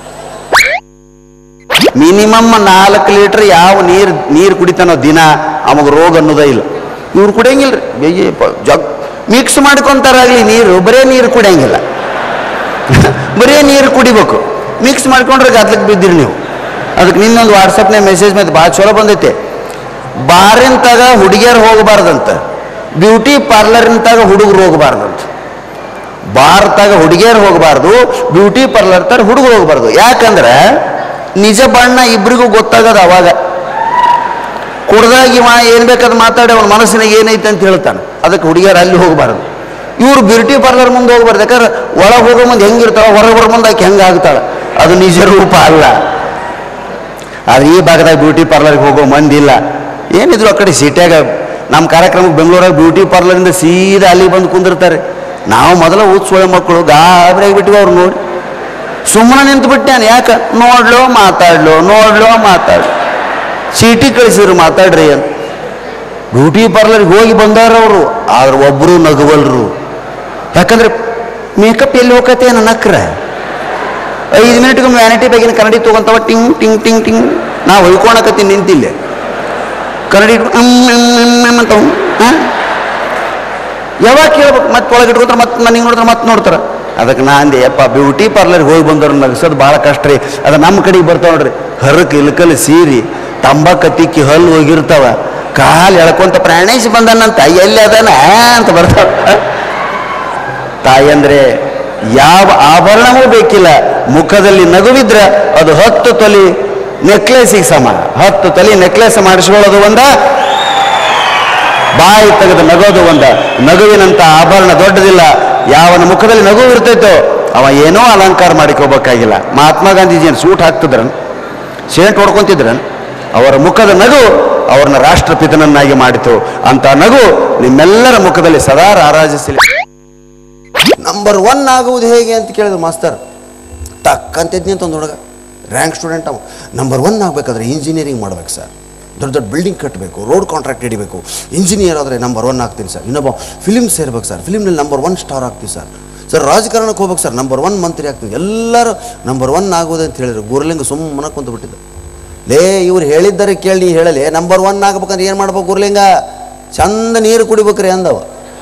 ಮಿನಿಮಮ್ ನಾಲ್ಕು ಲೀಟರ್ ಯಾವ ನೀರು ನೀರು ಕುಡಿತಾನೋ ದಿನ ಅವಾಗ ರೋಗ ಅನ್ನೋದೇ ಇಲ್ಲ ಇವ್ರು ಕುಡಿಯಂಗಿಲ್ಲ ರೀ ಜಗ್ ಮಿಕ್ಸ್ ಮಾಡ್ಕೊಂತಾರಾಗ್ಲಿ ನೀರು ಬರೇ ನೀರು ಕುಡಿಯಂಗಿಲ್ಲ ಬರೇ ನೀರು ಕುಡಿಬೇಕು ಮಿಕ್ಸ್ ಮಾಡ್ಕೊಂಡ್ರೆ ಗದ್ಲಕ್ಕೆ ಬಿದ್ದಿರಿ ನೀವು ಅದಕ್ಕೆ ನಿನ್ನೊಂದು ವಾಟ್ಸಪ್ನೇ ಮೆಸೇಜ್ ಮತ್ತೆ ಭಾಳ ಚಲೋ ಬಂದೈತೆ ಬಾರಿಂತಾಗ ಹುಡುಗಿಯರು ಹೋಗಬಾರ್ದಂತ ಬ್ಯೂಟಿ ಪಾರ್ಲರ್ನಿಂತಾಗ ಹುಡುಗರು ಹೋಗಬಾರ್ದಂತ ಬಾರ್ತಾಗ ಹುಡುಗಿಯರು ಹೋಗಬಾರ್ದು ಬ್ಯೂಟಿ ಪಾರ್ಲರ್ ತರ ಹುಡುಗರು ಹೋಗಬಾರ್ದು ಯಾಕಂದ್ರೆ ನಿಜ ಬಣ್ಣ ಇಬ್ರಿಗೂ ಗೊತ್ತಾಗದ ಅವಾಗ ಕುಡ್ದಾಗ ಇವ ಏನು ಬೇಕಾದ್ ಮಾತಾಡಿ ಅವನ ಮನಸ್ಸಿನಾಗ ಏನೈತೆ ಅಂತ ಹೇಳ್ತಾನೆ ಅದಕ್ಕೆ ಹುಡುಗಿಯರು ಅಲ್ಲಿ ಹೋಗಬಾರ್ದು ಇವ್ರು ಬ್ಯೂಟಿ ಪಾರ್ಲರ್ ಮುಂದೆ ಹೋಗ್ಬಾರ್ದು ಯಾಕಂದ್ರೆ ಒಳಗೆ ಹೋಗೋ ಮುಂದೆ ಹೆಂಗಿರ್ತಾವ ಹೊರಗೆ ಬರೋ ಮುಂದೆ ಆಕೆ ಹೆಂಗೆ ಆಗ್ತಾಳೆ ಅದು ನಿಜ ರೂಪ ಅಲ್ಲ ಆದ್ರೆ ಈ ಭಾಗದಾಗ ಬ್ಯೂಟಿ ಪಾರ್ಲರ್ಗೆ ಹೋಗೋ ಮಂದಿ ಇಲ್ಲ ಏನಿದ್ರು ಆ ಕಡೆ ಸಿಟಿಯಾಗ ನಮ್ಮ ಕಾರ್ಯಕ್ರಮಕ್ಕೆ ಬೆಂಗಳೂರಾಗ ಬ್ಯೂಟಿ ಪಾರ್ಲರಿಂದ ಸೀದಾ ಅಲ್ಲಿ ಬಂದು ಕುಂದಿರ್ತಾರೆ ನಾವು ಮೊದಲ ಊದ್ಸೋಳೆ ಮಕ್ಕಳು ಗಾಬರಿ ಆಗಿಬಿಟ್ಟಿವಿ ಅವ್ರು ನೋಡಿ ಸುಮ್ಮನೆ ನಿಂತು ಬಿಟ್ಟಾನೆ ಯಾಕೆ ನೋಡ್ಲೋ ಮಾತಾಡ್ಲೋ ನೋಡ್ಲೋ ಮಾತಾಡ್ಲು ಚೀಟಿ ಕಳಿಸಿದ್ರು ಮಾತಾಡ್ರಿ ಅಂತ ಬ್ಯೂಟಿ ಪಾರ್ಲರ್ಗೆ ಹೋಗಿ ಬಂದಾರ ಅವರು ಆದ್ರೆ ಒಬ್ಬರು ನಗುವಲ್ರು ಯಾಕಂದ್ರೆ ಮೇಕಪ್ ಎಲ್ಲಿ ಹೋಗತ್ತೆ ನನ್ನ ನಕ್ರ ಐದು ಮಿನಿಟ್ಗೊಮ್ಮೆ ವ್ಯಾನಿಟಿ ಬೇಗಿನ ಕನ್ನಡಿ ತೊಗೊಂತವ ಟಿಂಗ್ ಟಿಂಗ್ ಟಿಂಗ್ ಟಿಂಗ್ ನಾ ಹೊಯ್ಕೊಳಕತ್ತೀನಿ ನಿಂತಿಲ್ಲ ಕನ್ನಡಿ ಇಟ್ಕೊ- ಹ್ಮ್, ಹ್ಮ್, ಹ್ಮ್, ಹ್ಮ್ ಅಂತ ಹಾಂ ಯಾವಾಗ ಕೇಳ್ಬೇಕು ಮತ್ತೆ ಒಳಗೆ ಇಟ್ಕೊತಾರೆ ಮತ್ತೆ ನನಗೆ ನೋಡಿದ್ರೆ ಮತ್ತೆ ನೋಡ್ತಾರೆ ಅದಕ್ಕೆ ನಾ ಅಂದೆ ಯಪ್ಪ ಬ್ಯೂಟಿ ಪಾರ್ಲರ್ಗೆ ಹೋಗಿ ಬಂದವ್ರು ನಗಿಸೋದು ಭಾಳ ಕಷ್ಟ ರೀ ಅದು ನಮ್ಮ ಕಡೆಗೆ ಬರ್ತಾವ ನೋಡ್ರಿ ಹರಕ್ ಇಲ್ಕಲ್ ಸೀರಿ ತಂಬಾಕ ತಿಕ್ಕಿ ಹಲ್ಲು ಹೋಗಿರ್ತಾವ ಕಾಲು ಎಳ್ಕೊಂತ ಪ್ರಾಣೇಶ್ ಬಂದನಂತ ಎಲ್ಲಿ ಅದಾನ ಆ ಅಂತ ಬರ್ತಾವ ತಾಯಂದ್ರೆ ಯಾವ ಆಭರಣವೂ ಬೇಕಿಲ್ಲ ಮುಖದಲ್ಲಿ ನಗುವಿದ್ರೆ ಅದು ಹತ್ತು ತೊಲಿ ನೆಕ್ಲೆಸಿಗೆ ಸಮ ಹತ್ತು ತೊಲಿ ನೆಕ್ಲೆಸ್ ಮಾಡಿಸ್ಕೊಳ್ಳೋದು ಒಂದ ಬಾಯಿ ತೆಗೆದು ನಗೋದು ಒಂದ ನಗುವಿನಂತ ಆಭರಣ ದೊಡ್ಡದಿಲ್ಲ ಯಾವನ ಮುಖದಲ್ಲಿ ನಗು ಇರ್ತೈತೋ ಅವ ಏನೋ ಅಲಂಕಾರ ಮಾಡಿಕೋಬೇಕಾಗಿಲ್ಲ ಮಹಾತ್ಮ ಗಾಂಧೀಜಿಯನ್ನು ಸೂಟ್ ಹಾಕ್ತಿದ್ರನ್ ಶೇಂಟ್ ಹೊಡ್ಕೊಂತಿದ್ರನ್ ಅವರ ಮುಖದ ನಗು ಅವ್ರನ್ನ ರಾಷ್ಟ್ರಪಿತನನ್ನಾಗಿ ಮಾಡಿತು ಅಂತ ನಗು ನಿಮ್ಮೆಲ್ಲರ ಮುಖದಲ್ಲಿ ಸದಾ ರಾರಾಜಿಸಲಿ ನಂಬರ್ ಒನ್ ಆಗುವುದು ಹೇಗೆ ಅಂತ ಕೇಳಿದ್ರು ಮಾಸ್ತರ್ ಟಕ್ ಅಂತ ಎದ್ದು ನಿಂತ ಒಂದು ಹುಡುಗ ರ್ಯಾಂಕ್ ಸ್ಟೂಡೆಂಟ್ ಅವ ನಂಬರ್ ಒನ್ ಆಗಬೇಕಾದ್ರೆ ಇಂಜಿನಿಯರಿಂಗ್ ಮಾಡ್ಬೇಕು ಸರ್ ದೊಡ್ಡ ದೊಡ್ಡ ಬಿಲ್ಡಿಂಗ್ ಕಟ್ಟಬೇಕು ರೋಡ್ ಕಾಂಟ್ರಾಕ್ಟ್ ಹಿಡಿಬೇಕು ಇಂಜಿನಿಯರ್ ಆದರೆ ನಂಬರ್ ಒನ್ ಆಗ್ತೀನಿ ಸರ್ ಇನ್ನೊಬ್ಬ ಫಿಲಿಮ್ ಸೇರ್ಬೇಕು ಸರ್ ಫಿಲಿಮ್ನಲ್ಲಿ ನಂಬರ್ ಒನ್ ಸ್ಟಾರ್ ಆಗ್ತೀವಿ ಸರ್ ಸರ್ ರಾಜಕಾರಣಕ್ಕೆ ಹೋಗ್ಬೇಕು ಸರ್ ನಂಬರ್ ಒನ್ ಮಂತ್ರಿ ಆಗ್ತೀನಿ ಎಲ್ಲರೂ ನಂಬರ್ ಒನ್ ಆಗೋದು ಅಂತ ಹೇಳಿದ್ರು ಗುರುಲಿಂಗ ಸುಮ್ಮನೆ ಕುಂತು ಬಿಟ್ಟಿದ್ದ ಲೇ ಇವ್ರು ಹೇಳಿದ್ದಾರೆ ಕೇಳಿ ನೀ ಹೇಳಲಿ ನಂಬರ್ ಒನ್ ಆಗ್ಬೇಕಂದ್ರೆ ಏನು ಮಾಡ್ಬೇಕು ಗುರುಲಿಂಗ ಚಂದ ನೀರು ಕುಡಿಬೇಕ್ರಿ ಅಂದವ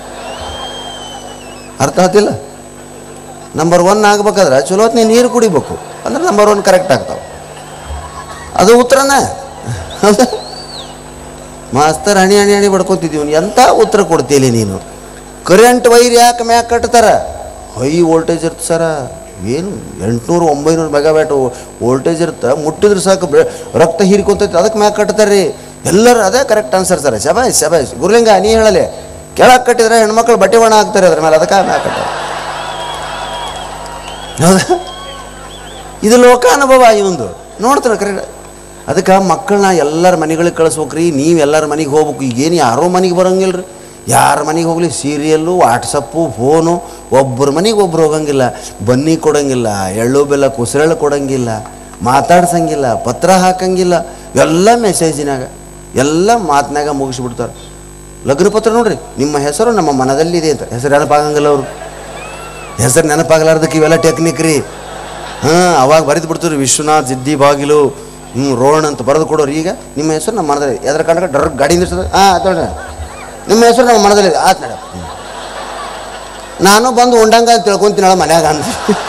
ಅರ್ಥ ಆತಿಲ್ಲ ನಂಬರ್ ಒನ್ ಆಗ್ಬೇಕಾದ್ರೆ ಚಲೋ ಹೊತ್ತು ನೀ ನೀರು ಕುಡಿಬೇಕು ಅಂದ್ರೆ ನಂಬರ್ ಒನ್ ಕರೆಕ್ಟ್ ಆಗ್ತಾವೆ ಅದು ಉತ್ತರನೇ ಹೌದಾ ಮಾಸ್ತರ್ ಹಣಿ ಹಣಿ ಹಣಿ ಬಡ್ಕೊತಿದ್ದೀವಿ ಎಂಥ ಉತ್ತರ ಕೊಡ್ತೀಲಿ ನೀನು ಕರೆಂಟ್ ವೈರ್ ಯಾಕೆ ಮ್ಯಾಕ್ ಕಟ್ತಾರ ಹೈ ವೋಲ್ಟೇಜ್ ಇರುತ್ತೆ ಸರ ಏನು ಎಂಟುನೂರು ಒಂಬೈನೂರು ಮೆಗಾವ್ಯಾಟ್ ವೋಲ್ಟೇಜ್ ಇರುತ್ತೆ ಮುಟ್ಟಿದ್ರೆ ಸಾಕು ಬೆ- ರಕ್ತ ಹೀರ್ಕೊಂತೈತಿ ಅದಕ್ಕೆ ಮ್ಯಾಕ್ ಕಟ್ತಾರೆ ರೀ ಎಲ್ಲರೂ ಅದೇ ಕರೆಕ್ಟ್ ಆನ್ಸರ್ ಸರ್ ಶಬಾಯ್ ಶಬಾಯ್ ಗುರುಲಿಂಗ ನೀ ಹೇಳಲಿ ಕೆಳಗೆ ಕಟ್ಟಿದ್ರೆ ಹೆಣ್ಮಕ್ಳು ಬಟ್ಟೆ ಒಣ ಹಾಕ್ತಾರೆ ಅದ್ರ ಮೇಲೆ ಅದಕ್ಕೆ ಮ್ಯಾಕ್ ಕಟ್ಟಾರೆ ಹೌದಾ ಇದು ಲೋಕಾನುಭವ ಇವಂದು ನೋಡ್ತಾರೆ ಕರೆಕ್ಟ್ ಅದಕ್ಕೆ ಮಕ್ಕಳನ್ನ ಎಲ್ಲರ ಮನೆಗಳಿಗೆ ಕಳಿಸ್ಬೇಕ್ರಿ ನೀವು ಎಲ್ಲರ ಮನೆಗೆ ಹೋಗ್ಬೇಕು ಈಗೇನು ಯಾರೋ ಮನೆಗೆ ಬರೋಂಗಿಲ್ಲ ರೀ ಯಾರ ಮನೆಗೆ ಹೋಗಲಿ ಸೀರಿಯಲ್ಲು ವಾಟ್ಸಪ್ಪು ಫೋನು ಒಬ್ಬರ ಮನೆಗೆ ಒಬ್ರು ಹೋಗಂಗಿಲ್ಲ ಬನ್ನಿ ಕೊಡಂಗಿಲ್ಲ ಎಳ್ಳು ಬೆಲ್ಲ ಕುಸರೆಳ್ಳು ಕೊಡಂಗಿಲ್ಲ ಮಾತಾಡ್ಸಂಗಿಲ್ಲ ಪತ್ರ ಹಾಕಂಗಿಲ್ಲ ಎಲ್ಲ ಮೆಸೇಜಿನಾಗ ಎಲ್ಲ ಮಾತಿನಾಗ ಮುಗಿಸ್ಬಿಡ್ತಾರೆ ಲಗ್ನ ಪತ್ರ ನೋಡ್ರಿ ನಿಮ್ಮ ಹೆಸರು ನಮ್ಮ ಮನದಲ್ಲಿದೆ ಅಂತ ಹೆಸರು ನೆನಪಾಗಂಗಿಲ್ಲ ಅವರು ಹೆಸರು ನೆನಪಾಗಲಾರ್ದಕ್ಕೆ ಇವೆಲ್ಲ ಟೆಕ್ನಿಕ್ ರೀ ಹಾಂ ಅವಾಗ ಬರೆದು ಬಿಡ್ತೀರಿ ವಿಶ್ವನಾಥ್ ಸಿದ್ದಿ ಬಾಗಿಲು ಹ್ಞೂ ರೋಣ ಅಂತ ಬರೆದು ಕೊಡೋರು ಈಗ ನಿಮ್ಮ ಹೆಸರು ನಮ್ಮ ಮನದಲ್ಲಿ ಎದ್ರ ಕಂಡ ಡರ್ ಗಾಡಿ ನಿಲ್ಸೋದು ಹಾಂ ಆತೋಡ್ರಿ ನಿಮ್ಮ ಹೆಸರು ನಮ್ಮ ಮನದಲ್ಲಿ ಆತ್ ನಡ ನಾನು ಬಂದು ಉಂಡಂಗ ಅಂತ ತಿಳ್ಕೊಂತೀನಳ ಮನ್ಯಾಗ ಅಂತ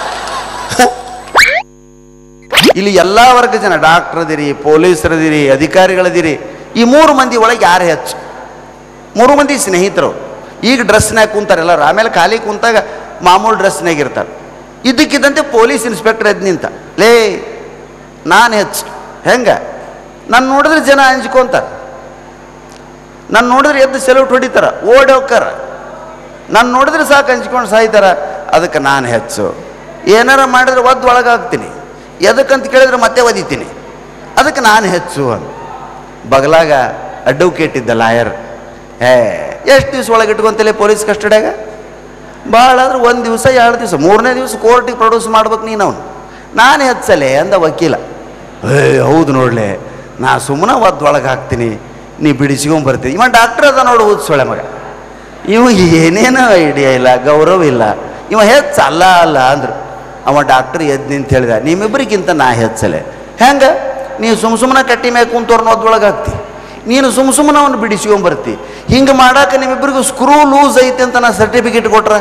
ಇಲ್ಲಿ ಎಲ್ಲ ವರ್ಗ ಜನ ಡಾಕ್ಟರ್ ಅದಿರಿ ಪೊಲೀಸರದಿರಿ ಅಧಿಕಾರಿಗಳದಿರಿ ಈ ಮೂರು ಮಂದಿ ಒಳಗೆ ಯಾರು ಹೆಚ್ಚು ಮೂರು ಮಂದಿ ಸ್ನೇಹಿತರು ಈಗ ಡ್ರೆಸ್ನಾಗ ಕುಂತಾರೆ ಎಲ್ಲರೂ ಆಮೇಲೆ ಖಾಲಿ ಕುಂತಾಗ ಮಾಮೂಲು ಡ್ರೆಸ್ನಾಗ ಇರ್ತಾರೆ ಇದ್ದಕ್ಕಿದ್ದಂತೆ ಪೊಲೀಸ್ ಇನ್ಸ್ಪೆಕ್ಟರ್ ಎದ್ದು ನಿಂತ ಲೇ ನಾನು ಹೆಚ್ಚು ಹೆಂಗೆ ನಾನು ನೋಡಿದ್ರೆ ಜನ ಅಂಜ್ಕೊಂತಾರೆ ನಾನು ನೋಡಿದ್ರೆ ಎದ್ದು ಸೆಲ್ಯೂಟ್ ಹೊಡಿತಾರ ಓಡಿ ಹೋಗ್ತಾರ ನಾನು ನೋಡಿದ್ರೆ ಸಾಕು ಹಂಚ್ಕೊಂಡು ಸಾಯ್ತಾರ ಅದಕ್ಕೆ ನಾನು ಹೆಚ್ಚು ಏನಾರ ಮಾಡಿದ್ರೆ ಒದ್ದು ಒಳಗಾಗ್ತೀನಿ ಎದಕ್ಕಂತ ಕೇಳಿದ್ರೆ ಮತ್ತೆ ಒದಿತೀನಿ ಅದಕ್ಕೆ ನಾನು ಹೆಚ್ಚು ಅಂತ ಬಗಲಾಗ ಅಡ್ವೊಕೇಟ್ ಇದ್ದ ಲಾಯರ್ ಹೇ ಎಷ್ಟು ದಿವ್ಸ ಒಳಗೆ ಇಟ್ಕೊಂತಲೇ ಪೊಲೀಸ್ ಕಸ್ಟಡಿಯಾಗ ಭಾಳ ಆದ್ರೆ ಒಂದು ದಿವಸ ಎರಡು ದಿವಸ ಮೂರನೇ ದಿವಸ ಕೋರ್ಟಿಗೆ ಪ್ರೊಡ್ಯೂಸ್ ಮಾಡ್ಬೇಕು ನೀನು ಅವನು ನಾನು ಹೆಚ್ಚಲೆ ಅಂದ ವಕೀಲ ಏ ಹೌದು ನೋಡ್ಲೆ ನಾ ಸುಮ್ಮನೆ ಒದ್ದೊಳಗೆ ಹಾಕ್ತೀನಿ ನೀ ಬಿಡಿಸ್ಕೊಂಡ್ ಬರ್ತೀನಿ ಇವ ಡಾಕ್ಟರ್ ಅದ ನೋಡು ಸೊಳೆ ಮಗ ಇವ ಏನೇನೋ ಐಡಿಯಾ ಇಲ್ಲ ಗೌರವ ಇಲ್ಲ ಇವ ಹೆಚ್ಚ ಅಲ್ಲ ಅಲ್ಲ ಅಂದ್ರು ಅವ ಡಾಕ್ಟರ್ ಎದ್ದು ನಿಂತ ಹೇಳಿದ ನಿಮ್ಮಿಬ್ಬರಿಗಿಂತ ನಾ ಹೆಚ್ಚಲೆ ಹೆಂಗೆ ನೀವು ಸುಮ್ಮ ಸುಮ್ಮನೆ ಕಟ್ಟಿ ಮ್ಯಾಗ ಕುಂತವ್ರನ್ನ ಒದ್ದೊಳಗೆ ಹಾಕ್ತಿ ನೀನು ಸುಮ್ಮ ಸುಮ್ಮನೆ ಅವನು ಬಿಡಿಸ್ಕೊಂಡ್ ಬರ್ತಿ ಹಿಂಗೆ ಮಾಡಾಕ ನಿಮ್ಮಿಬ್ಬರಿಗೂ ಸ್ಕ್ರೂ ಲೂಸ್ ಐತೆ ಅಂತ ನಾ ಸರ್ಟಿಫಿಕೇಟ್ ಕೊಟ್ರ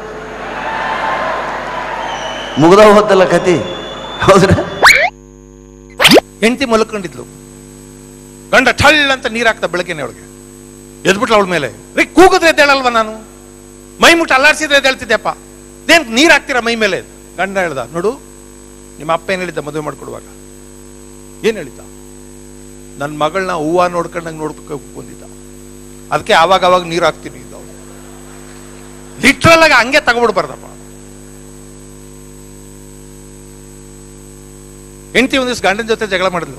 ಮುಗ್ದ ಹೋದಲ್ಲ ಕತಿ ಹೌದ್ರ ಹೆಂಡತಿ ಮಲ್ಕೊಂಡಿದ್ಲು ಗಂಡ ಠಳ್ ಅಂತ ನೀರು ಹಾಕ್ದ ಬೆಳಗ್ಗೆನೆ ಅವಳಿಗೆ ಎದ್ಬಿಟ್ಲ ಅವಳ ಮೇಲೆ ರೀ ಕೂಗಿದ್ರೆ ಎದ್ದೇಳಲ್ವ ನಾನು ಮೈ ಮುಟ್ಟ ಅಲ್ಲಾಡ್ಸಿದ್ರೆ ಎದ್ದೇಳ್ತಿದ್ದೆಪ್ಪ ದೇನ್ ನೀರು ಹಾಕ್ತೀರಾ ಮೈ ಮೇಲೆ ಗಂಡ ಹೇಳ್ದ ನೋಡು ನಿಮ್ಮ ಅಪ್ಪ ಏನು ಹೇಳಿದ್ದ ಮದುವೆ ಮಾಡ್ಕೊಡುವಾಗ ಏನು ಹೇಳಿದ್ದ ನನ್ನ ಮಗಳನ್ನ ಹೂವ ನೋಡ್ಕೊಂಡಂಗೆ ನೋಡ್ಬೇಕು ಬಂದಿದ್ದ ಅದಕ್ಕೆ ಆವಾಗ ಅವಾಗ ನೀರು ಹಾಕ್ತೀನಿ ಇದ್ದ ಅವ್ನು ಲಿಟ್ರಲ್ ಆಗಿ ಹಂಗೆ ತಗೊಬಿಡ್ಬಾರ್ದಪ್ಪ ಹೆಂಡತಿ ಒಂದ್ ದಿವಸ ಗಂಡನ ಜೊತೆ ಜಗಳ ಮಾಡಿದ್ಲು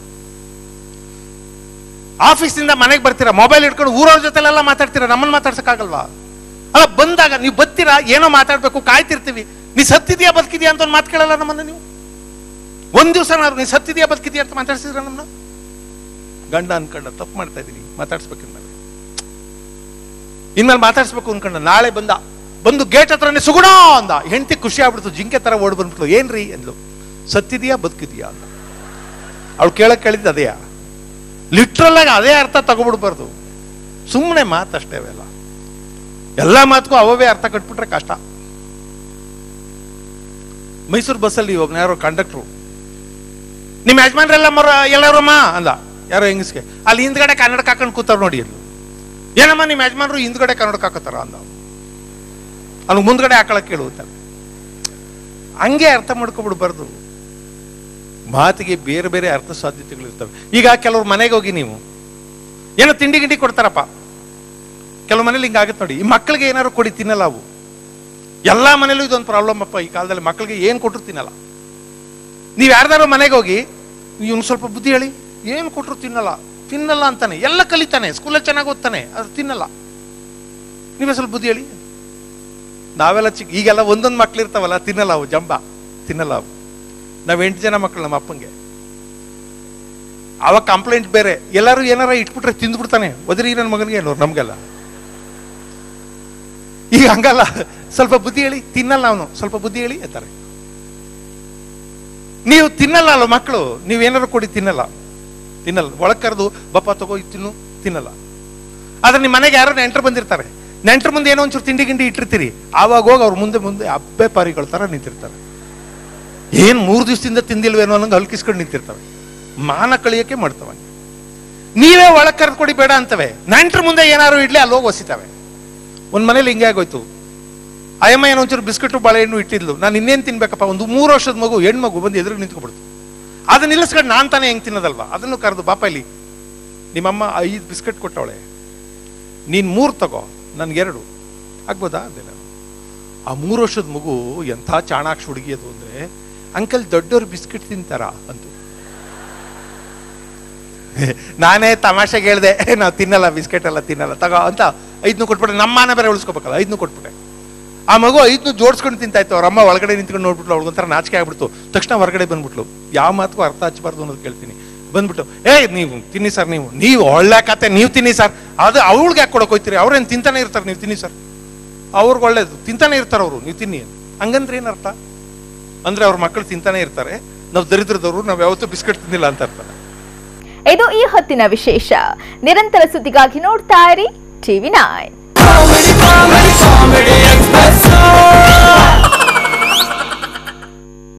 ಆಫೀಸಿಂದ ಮನೆಗೆ ಬರ್ತೀರಾ ಮೊಬೈಲ್ ಇಟ್ಕೊಂಡು ಊರವ್ರ ಜೊತೆಲೆಲ್ಲ ಮಾತಾಡ್ತೀರಾ ನಮ್ಮನ್ನ ಮಾತಾಡ್ಸಕ್ಕಾಗಲ್ವಾ ಅಲ್ಲ ಬಂದಾಗ ನೀವು ಬರ್ತೀರಾ ಏನೋ ಮಾತಾಡ್ಬೇಕು ಕಾಯ್ತಿರ್ತೀವಿ ನೀ ಸತ್ತಿದ್ಯಾ ಬದುಕಿದ್ಯಾ ಅಂತ ಒಂದು ಮಾತು ಕೇಳಲ್ಲ ನಮ್ಮನ್ನ ನೀವು ಒಂದ್ ದಿವಸ ನಾವು ನೀ ಸತ್ತಿದ್ಯಾ ಬದುಕಿದ್ಯಾ ಅಂತ ಮಾತಾಡ್ಸಿದ್ರ ನಮ್ಮನ್ನ ಗಂಡ ಅನ್ಕೊಂಡ ತಪ್ಪು ಮಾಡ್ತಾ ಇದೀನಿ ಮಾತಾಡ್ಸ್ಬೇಕು ಇನ್ಮೇಲೆ ಇನ್ಮೇಲೆ ಮಾತಾಡ್ಸ್ಬೇಕು ಅನ್ಕೊಂಡ ನಾಳೆ ಬಂದ ಬಂದು ಗೇಟ್ ಹತ್ರನೇ ಸುಗುಣ ಅಂದ ಹೆಂಡತಿ ಖುಷಿ ಆಗ್ಬಿಡ್ತು ಜಿಂಕೆ ತರ ಓಡ್ ಬಂದ್ಬಿಟ್ಲು ಏನ್ರಿ ಅಂದ್ಲು ಸತ್ತಿದ್ಯಾ ಬದುಕಿದ್ಯಾ ಅಂತ ಅವಳು ಕೇಳಕ್ ಕೇಳಿದ್ದು ಅದೇಯಾ ಲಿಟ್ರಲ್ ಆಗಿ ಅದೇ ಅರ್ಥ ತಗೊಬಿಡ್ಬಾರ್ದು ಸುಮ್ಮನೆ ಮಾತಷ್ಟೇ ಅವೆಲ್ಲ ಎಲ್ಲ ಮಾತಕ್ಕೂ ಅವವೇ ಅರ್ಥ ಕಟ್ಬಿಟ್ರೆ ಕಷ್ಟ ಮೈಸೂರು ಬಸ್ಸಲ್ಲಿ ಒಬ್ಬ ಯಾರೋ ಕಂಡಕ್ಟ್ರು ನಿಮ್ಮ ಯಜಮಾನ್ರೆಲ್ಲ ಮರ ಎಲ್ಲರಮ್ಮ ಅಂದ ಯಾರೋ ಹೆಂಗಸ್ಗೆ ಅಲ್ಲಿ ಹಿಂದ್ಗಡೆ ಕನ್ನಡ ಹಾಕೊಂಡು ಕೂತಾರ ನೋಡಿ ಅಲ್ಲಿ ಏನಮ್ಮ ನಿಮ್ಮ ಯಜಮಾನ್ರು ಹಿಂದ್ಗಡೆ ಕನ್ನಡ ಹಾಕೋತಾರ ಅಂದ ಅಲ್ಲಿ ಮುಂದ್ಗಡೆ ಹಾಕೊಳಕ್ ಕೇಳುತ್ತಾರೆ ಹಂಗೆ ಅರ್ಥ ಮಾಡ್ಕೊಬಿಡ್ಬಾರ್ದು ಮಾತಿಗೆ ಬೇರೆ ಬೇರೆ ಅರ್ಥ ಸಾಧ್ಯತೆಗಳು ಇರ್ತವೆ ಈಗ ಕೆಲವ್ರು ಮನೆಗೆ ಹೋಗಿ ನೀವು ಏನೋ ತಿಂಡಿ ಗಿಂಡಿ ಕೊಡ್ತಾರಪ್ಪ ಕೆಲವು ಮನೇಲಿ ಹಿಂಗಾಗುತ್ತೆ ನೋಡಿ ಈ ಮಕ್ಕಳಿಗೆ ಏನಾದ್ರು ಕೊಡಿ ತಿನ್ನಲ್ಲ ಅವು ಎಲ್ಲ ಮನೇಲೂ ಇದೊಂದು ಪ್ರಾಬ್ಲಮ್ ಅಪ್ಪ ಈ ಕಾಲದಲ್ಲಿ ಮಕ್ಕಳಿಗೆ ಏನು ಕೊಟ್ಟರು ತಿನ್ನಲ್ಲ ನೀವು ಯಾರ್ದಾರು ಮನೆಗೆ ಹೋಗಿ ಇವ್ನು ಸ್ವಲ್ಪ ಬುದ್ಧಿ ಹೇಳಿ ಏನು ಕೊಟ್ಟರು ತಿನ್ನಲ್ಲ ತಿನ್ನಲ್ಲ ಅಂತಾನೆ ಎಲ್ಲ ಕಲಿತಾನೆ ಸ್ಕೂಲಲ್ಲಿ ಚೆನ್ನಾಗಿ ಓದ್ತಾನೆ ಅದು ತಿನ್ನಲ್ಲ ನೀವೇ ಸ್ವಲ್ಪ ಬುದ್ಧಿ ಹೇಳಿ ನಾವೆಲ್ಲ ಚಿಕ್ಕ ಈಗೆಲ್ಲ ಒಂದೊಂದು ಮಕ್ಳು ಇರ್ತಾವಲ್ಲ ತಿನ್ನಲ್ಲ ಅವು ಜಂಬ ತಿನ್ನಲ್ಲ ಅವು ನಾವು ಎಂಟು ಜನ ಮಕ್ಕಳು ನಮ್ಮ ಅಪ್ಪಂಗೆ ಅವಾಗ ಕಂಪ್ಲೇಂಟ್ ಬೇರೆ ಎಲ್ಲರೂ ಏನಾರ ಇಟ್ಬಿಟ್ರೆ ತಿಂದ್ಬಿಡ್ತಾನೆ ಒದರಿ ನನ್ನ ಮಗನಿಗೆ ಅನ್ನೋರು ನಮ್ಗೆಲ್ಲ ಈಗ ಹಂಗಲ್ಲ ಸ್ವಲ್ಪ ಬುದ್ಧಿ ಹೇಳಿ ತಿನ್ನಲ್ಲ ಅವನು ಸ್ವಲ್ಪ ಬುದ್ಧಿ ಹೇಳಿ ಅಂತಾರೆ ನೀವು ತಿನ್ನಲ್ಲ ಅಲ್ಲ ಮಕ್ಕಳು ನೀವೇನಾರು ಕೊಡಿ ತಿನ್ನಲ್ಲ ತಿನ್ನಲ್ಲ ಒಳಗೆ ಕರೆದು ಬಪ್ಪ ತಗೋ ಇದು ತಿನ್ನು ತಿನ್ನಲ್ಲ ಆದ್ರೆ ನಿಮ್ಮ ಮನೆಗೆ ಯಾರೋ ನೆಂಟರು ಬಂದಿರ್ತಾರೆ ನೆಂಟರ ಮುಂದೆ ಏನೋ ಒಂಚೂರು ತಿಂಡಿ ಗಿಂಡಿ ಇಟ್ಟಿರ್ತೀರಿ ಆವಾಗ ಹೋಗಿ ಅವ್ರ ಮುಂದೆ ಮುಂದೆ ಅಬ್ಬೆ ಪಾರಿಗಳ ಥರ ನಿಂತಿರ್ತಾರೆ ಏನ್ ಮೂರು ದಿವಸದಿಂದ ತಿಂದಿಲ್ವೇನೋ ಅನ್ನಂಗೆ ಹಲ್ಕಿಸ್ಕೊಂಡು ನಿಂತಿರ್ತವೆ ಮಾನ ಕಳಿಯಕ್ಕೆ ಮಾಡ್ತವೆ ನೀವೇ ಒಳಗೆ ಕರೆದು ಕೊಡಿ ಬೇಡ ಅಂತವೆ ನೆಂಟ್ರ ಮುಂದೆ ಏನಾರು ಇಡ್ಲಿ ಅಲ್ಲಿ ಹೋಗಿ ಒಸಿತವೆ ಒಂದ್ ಮನೇಲಿ ಹಿಂಗೆ ಆಗೋಯ್ತು ಅಯ್ಯಮ್ಮ ಏನೋ ಒಂಚೂರು ಬಿಸ್ಕೆಟು ಬಾಳೆಹಣ್ಣು ಇಟ್ಟಿದ್ಲು ನಾನು ಇನ್ನೇನು ತಿನ್ಬೇಕಪ್ಪ ಒಂದು ಮೂರು ವರ್ಷದ ಮಗು ಹೆಣ್ಮಗು ಬಂದು ಎದುರು ನಿಂತ್ಕೊಬಿಡ್ತು ಅದನ್ನ ನಿಲ್ಲಿಸ್ಕೊಂಡು ನಾನು ತಾನೇ ಹೆಂಗ್ ತಿನ್ನೋದಲ್ವಾ ಅದನ್ನು ಕರೆದು ಬಾಪ ಇಲ್ಲಿ ನಿಮ್ಮಮ್ಮ ಐದು ಬಿಸ್ಕೆಟ್ ಕೊಟ್ಟವಳೆ ನೀನ್ ಮೂರು ತಗೋ ನನ್ಗೆರಡು ಆಗ್ಬೋದಾ ಅದೇ ನಾನು ಆ ಮೂರು ವರ್ಷದ ಮಗು ಎಂಥ ಚಾಣಾಕ್ಷ ಹುಡುಗಿ ಅದು ಅಂದ್ರೆ ಅಂಕಲ್ ದೊಡ್ಡವ್ರು ಬಿಸ್ಕೆಟ್ ತಿಂತಾರ ಅಂತು ನಾನೇ ತಮಾಷೆಗೆ ಹೇಳ್ದೆ ನಾವು ತಿನ್ನಲ್ಲ ಬಿಸ್ಕೆಟ್ ಎಲ್ಲ ತಿನ್ನಲ್ಲ ತಗೋ ಅಂತ ಐದ್ನು ಕೊಟ್ಬಿಟ್ಟೆ ನಮ್ಮ ಮಾನ ಬೇರೆ ಉಳಿಸ್ಕೋಬೇಕಲ್ಲ ಐದ್ನು ಕೊಟ್ಬಿಟ್ಟೆ ಆ ಮಗು ಐದ್ನು ಜೋಡಿಸ್ಕೊಂಡು ತಿಂತಾಯ್ತು ಅವ್ರ ಅಮ್ಮ ಒಳಗಡೆ ನಿಂತ್ಕೊಂಡು ನೋಡ್ಬಿಟ್ಲು ಅವ್ಳಿಗೊಂಥರ ನಾಚಿಕೆ ಆಗ್ಬಿಡ್ತು ತಕ್ಷಣ ಹೊರಗಡೆ ಬಂದ್ಬಿಟ್ಲು ಯಾವ ಮಾತಕ್ಕೂ ಅರ್ಥ ಹಚ್ಚಬಾರ್ದು ಅನ್ನೋದು ಕೇಳ್ತೀನಿ ಬಂದ್ಬಿಟ್ಟು ಏ ನೀವು ತಿನ್ನಿ ಸರ್ ನೀವು ನೀವು ಒಳ್ಳೆ ಕತೆ ನೀವು ತಿನ್ನಿ ಸರ್ ಅದು ಅವಳಿಗೆ ಯಾಕೆ ಕೊಡೋಕೆ ಹೋಯ್ತೀರಿ ಅವ್ರೇನು ತಿಂತಾನೆ ಇರ್ತಾರೆ ನೀವು ತಿನ್ನಿ ಸರ್ ಅವ್ರಿಗೆ ಒಳ್ಳೇದು ತಿಂತಾನೆ ಇರ್ತಾರೆ ಅವರು ನೀವು ತಿನ್ನಿ ಹಂಗಂದ್ರೆ ಏನು ಅರ್ಥ ಅಂದ್ರೆ ಅವ್ರ ಮಕ್ಕಳು ತಿಂತಾನೆ ಇರ್ತಾರೆ ನಾವು ದರಿದ್ರದವರು ನಾವು ಯಾವತ್ತೂ ಬಿಸ್ಕೆಟ್ ತಿಂದಿಲ್ಲ ಅಂತ ಇರ್ತಾರೆ ಇದು ಈ ಹೊತ್ತಿನ ವಿಶೇಷ ನಿರಂತರ ಸುದ್ದಿಗಾಗಿ ನೋಡ್ತಾ ಇರಿ TV nine Comedy, comedy, comedy express.